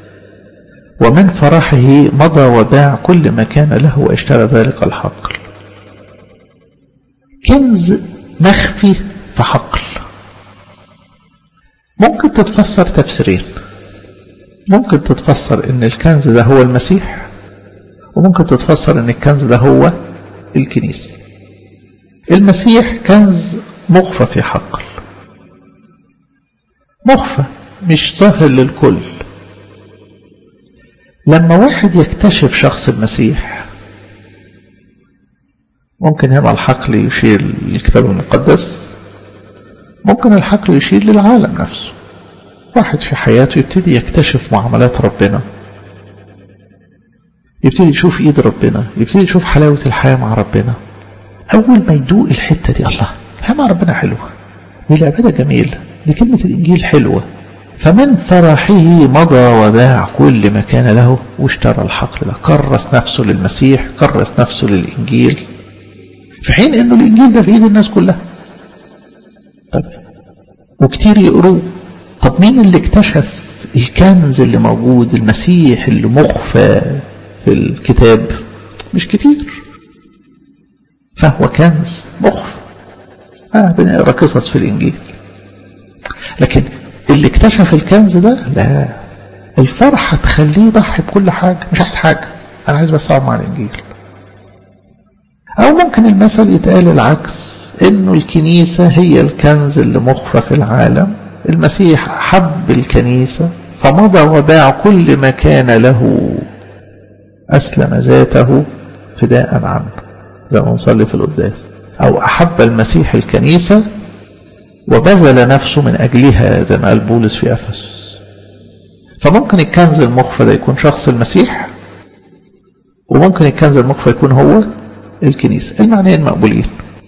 [SPEAKER 2] ومن فرحه مضى وباع كل ما كان له واشترى ذلك الحقل كنز مخفي في حقل ممكن تتفسر تفسيرين ممكن تتفسر ان الكنز ده هو المسيح وممكن تتفسر ان الكنز ده هو الكنيسة المسيح كنز مخفى في حقل مخفى مش ظاهر للكل لما واحد يكتشف شخص المسيح ممكن هنا الحقل يشير للكتاب المقدس ممكن الحقل يشير للعالم نفسه واحد في حياته يبتدي يكتشف معاملات ربنا يبتدي يشوف ايد ربنا يبتدي يشوف حلاوة الحياة مع ربنا اول ما يدوق الحتة دي الله الحياة مع ربنا حلوة والعبادة جميلة دي كلمة الانجيل حلوة فمن فرحه مضى وباع كل ما كان له واشترى الحقل ده كرس نفسه للمسيح كرس نفسه للإنجيل في حين انه الإنجيل ده في ايد الناس كلها طب وكتير يقروه طب مين اللي اكتشف الكنز اللي موجود المسيح اللي مخفى في الكتاب مش كتير فهو كنز مخفى آه بنقرا قصص في الإنجيل لكن اللي اكتشف الكنز ده لا الفرحة تخليه يضحي بكل حاجة مش عايز حاجة أنا عايز بس أقعد مع الإنجيل أو ممكن المثل يتقال العكس إنه الكنيسة هي الكنز اللي مخفى في العالم المسيح حب الكنيسة فمضى وباع كل ما كان له أسلم ذاته فداء عنه زي ما نصلي في القداس أو أحب المسيح الكنيسة وبذل نفسه من أجلها زي ما قال بولس في أفس فممكن الكنز المخفى ده يكون شخص المسيح وممكن الكنز المخفى يكون هو الكنيسة المعنيين مقبولين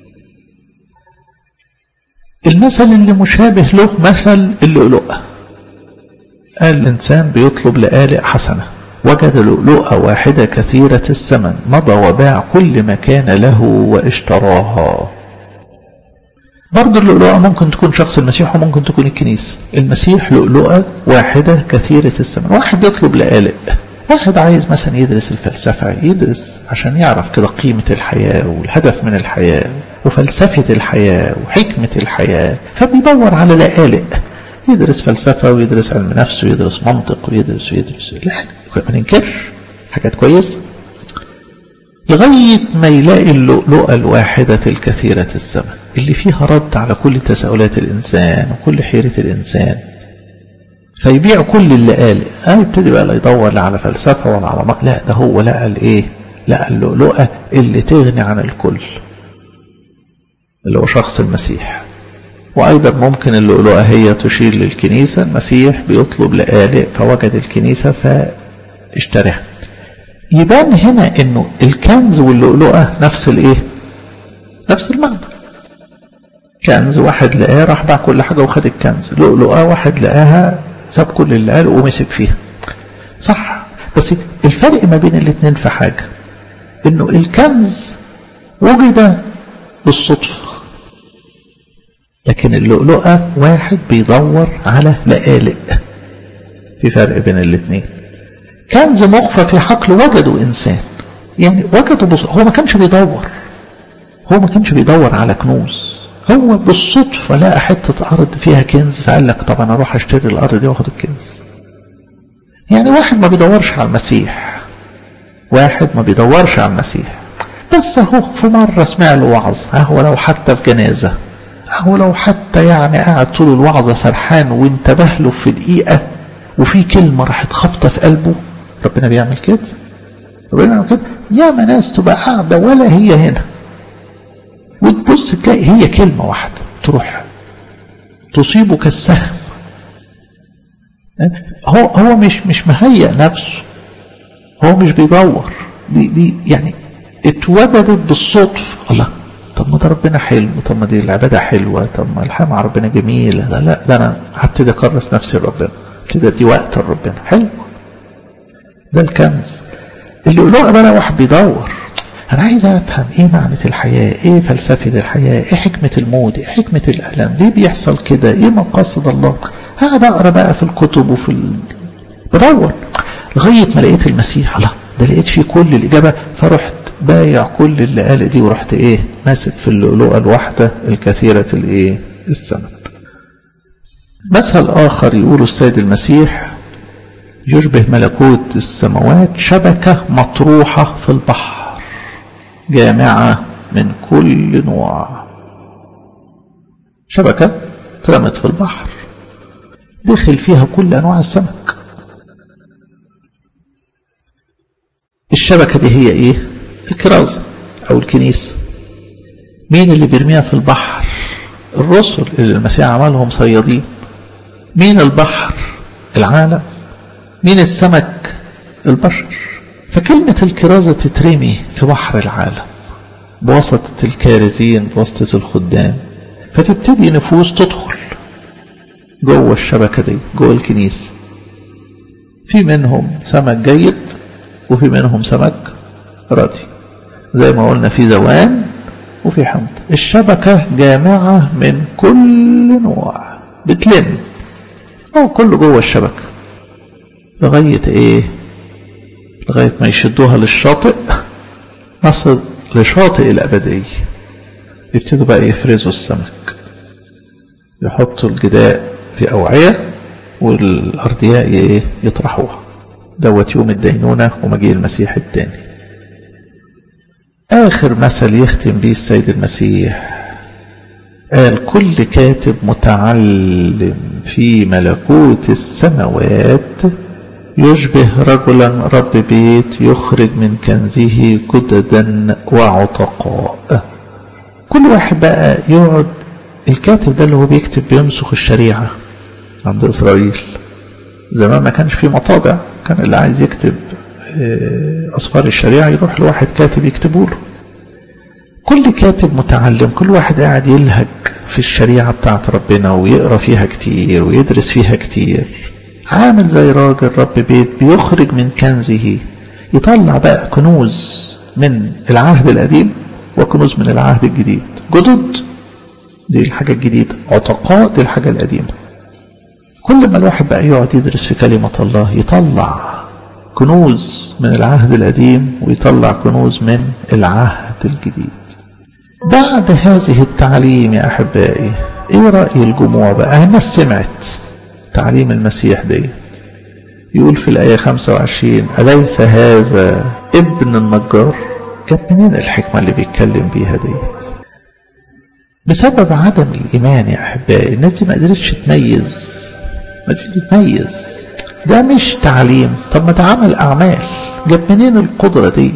[SPEAKER 2] المثل اللي مشابه له مثل اللؤلؤة قال الإنسان بيطلب لآلئ حسنة وجد لؤلؤة واحدة كثيرة الثمن مضى وباع كل ما كان له واشتراها برضه اللؤلؤة ممكن تكون شخص المسيح وممكن تكون الكنيسة المسيح لؤلؤة واحدة كثيرة الثمن واحد يطلب لآلئ واحد عايز مثلا يدرس الفلسفة يدرس عشان يعرف كده قيمة الحياة والهدف من الحياة وفلسفة الحياة وحكمة الحياة فبيدور على لآلئ يدرس فلسفة ويدرس علم نفس ويدرس منطق ويدرس ويدرس لا ما ننكرش حاجات كويسة لغاية ما يلاقي اللؤلؤة الواحدة الكثيرة الثمن اللي فيها رد على كل تساؤلات الإنسان وكل حيرة الإنسان فيبيع كل اللي قال اه يبتدي بقى لا يدور لا على فلسفة ولا على مق... لا ده هو لقى الايه لقى اللؤلؤة اللي تغني عن الكل اللي هو شخص المسيح وأيضا ممكن اللؤلؤة هي تشير للكنيسة المسيح بيطلب لآلئ فوجد الكنيسة فاشتراها يبان هنا انه الكنز واللؤلؤة نفس الايه نفس المعنى كنز واحد لقاه راح باع كل حاجة وخد الكنز لؤلؤة واحد لقاها ساب كل اللي قاله ومسك فيها صح بس الفرق ما بين الاثنين في حاجة انه الكنز وجد بالصدفة لكن اللؤلؤة واحد بيدور على لآلئ في فرق بين الاثنين كنز مخفى في حقل وجدوا إنسان يعني وجدوا بص... هو ما كانش بيدور هو ما كانش بيدور على كنوز هو بالصدفة لقى حتة أرض فيها كنز فقال لك طب أنا أروح أشتري الأرض دي وأخد الكنز يعني واحد ما بيدورش على المسيح واحد ما بيدورش على المسيح بس اهو في مرة سمع له وعظ اهو لو حتى في جنازة اهو لو حتى يعني قاعد طول الوعظة سرحان وانتبه له في دقيقة وفي كلمة راحت خبطة في قلبه ربنا بيعمل كده ربنا بيعمل كده ياما ناس تبقى قاعدة ولا هي هنا وتبص تلاقي هي كلمة واحدة تروح تصيبه كالسهم هو هو مش مش مهيئ نفسه هو مش بيدور دي دي يعني اتوجدت بالصدف الله طب ما ده ربنا حلو طب ما دي العباده حلوه طب ما الحياه مع ربنا جميله لا لا ده انا هبتدي اكرس نفسي لربنا ابتدي ادي وقت لربنا حلو ده الكنز اللي يقولوا بقى واحد بيدور انا عايز افهم ايه معنى الحياه ايه فلسفه الحياه ايه حكمه الموت ايه حكمه الالم ليه بيحصل كده ايه مقاصد الله هقعد اقرا بقى في الكتب وفي ال... بدور لغايه ما لقيت المسيح الله ده لقيت فيه كل الاجابه فرحت بايع كل اللي قال دي ورحت ايه ماسك في اللؤلؤه الواحده الكثيره الايه الثمن مثل اخر يقول السيد المسيح يشبه ملكوت السماوات شبكه مطروحه في البحر جامعه من كل نوع شبكه اترمت في البحر دخل فيها كل انواع السمك الشبكه دي هي ايه الكرازة أو الكنيسة مين اللي بيرميها في البحر الرسل اللي المسيح عملهم صيادين مين البحر العالم مين السمك البشر فكلمة الكرازة تترمي في بحر العالم بواسطة الكارزين بواسطة الخدام فتبتدي نفوس تدخل جوه الشبكة دي جوه الكنيسة في منهم سمك جيد وفي منهم سمك راضي زي ما قلنا في زوان وفي حمد الشبكة جامعة من كل نوع بتلم هو كله جوه الشبكة لغاية ايه لغاية ما يشدوها للشاطئ نصل لشاطئ الأبدية يبتدوا بقى يفرزوا السمك يحطوا الجداء في أوعية والأرضياء يطرحوها دوت يوم الدينونة ومجيء المسيح الثاني آخر مثل يختم به السيد المسيح قال كل كاتب متعلم في ملكوت السماوات يشبه رجلا رب بيت يخرج من كنزه جددا وعتقاء كل واحد بقى يقعد الكاتب ده اللي هو بيكتب بينسخ الشريعة عند إسرائيل زمان ما كانش في مطابع كان اللي عايز يكتب أصفار الشريعة يروح لواحد كاتب يكتبه له كل كاتب متعلم كل واحد قاعد يلهج في الشريعة بتاعت ربنا ويقرأ فيها كتير ويدرس فيها كتير عامل زي راجل رب بيت بيخرج من كنزه يطلع بقى كنوز من العهد القديم وكنوز من العهد الجديد جدد دي الحاجة الجديدة عتقاء دي الحاجة القديمة كل ما الواحد بقى يقعد يدرس في كلمة الله يطلع كنوز من العهد القديم ويطلع كنوز من العهد الجديد بعد هذه التعليم يا أحبائي إيه رأي الجموع بقى الناس سمعت تعليم المسيح دي يقول في الآية 25 أليس هذا ابن النجار جاب منين الحكمة اللي بيتكلم بيها ديت بسبب عدم الإيمان يا أحبائي الناس دي ما قدرتش تميز ما قدرتش تميز ده مش تعليم طب ما ده عمل أعمال جاب منين القدرة ديت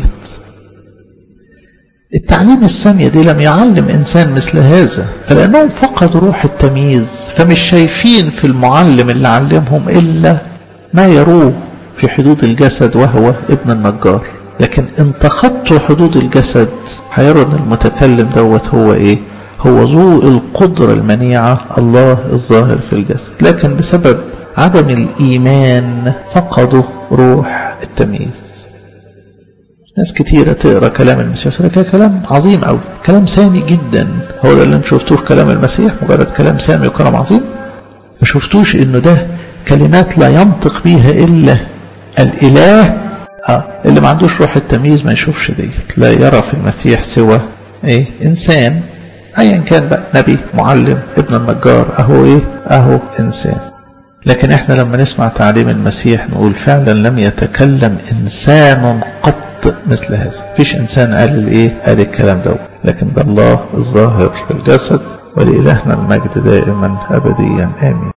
[SPEAKER 2] التعليم السامية دي لم يعلم إنسان مثل هذا فلأنهم فقدوا روح التمييز فمش شايفين في المعلم اللي علمهم إلا ما يروه في حدود الجسد وهو ابن النجار لكن ان تخطوا حدود الجسد هيروا ان المتكلم دوت هو ايه هو ذو القدرة المنيعة الله الظاهر في الجسد لكن بسبب عدم الإيمان فقدوا روح التمييز ناس كتيرة تقرأ كلام المسيح تقول كلام عظيم أو كلام سامي جدا هو ده اللي انت شفتوه في كلام المسيح مجرد كلام سامي وكلام عظيم ما شفتوش انه ده كلمات لا ينطق بيها إلا الإله آه اللي ما عندوش روح التمييز ما يشوفش ديت لا يرى في المسيح سوى ايه انسان ايا كان بقى نبي معلم ابن النجار اهو ايه اهو انسان لكن احنا لما نسمع تعليم المسيح نقول فعلا لم يتكلم انسان قط مثل هذا فيش انسان قال الايه قال الكلام ده لكن ده الله الظاهر في الجسد ولإلهنا المجد دائما ابديا امين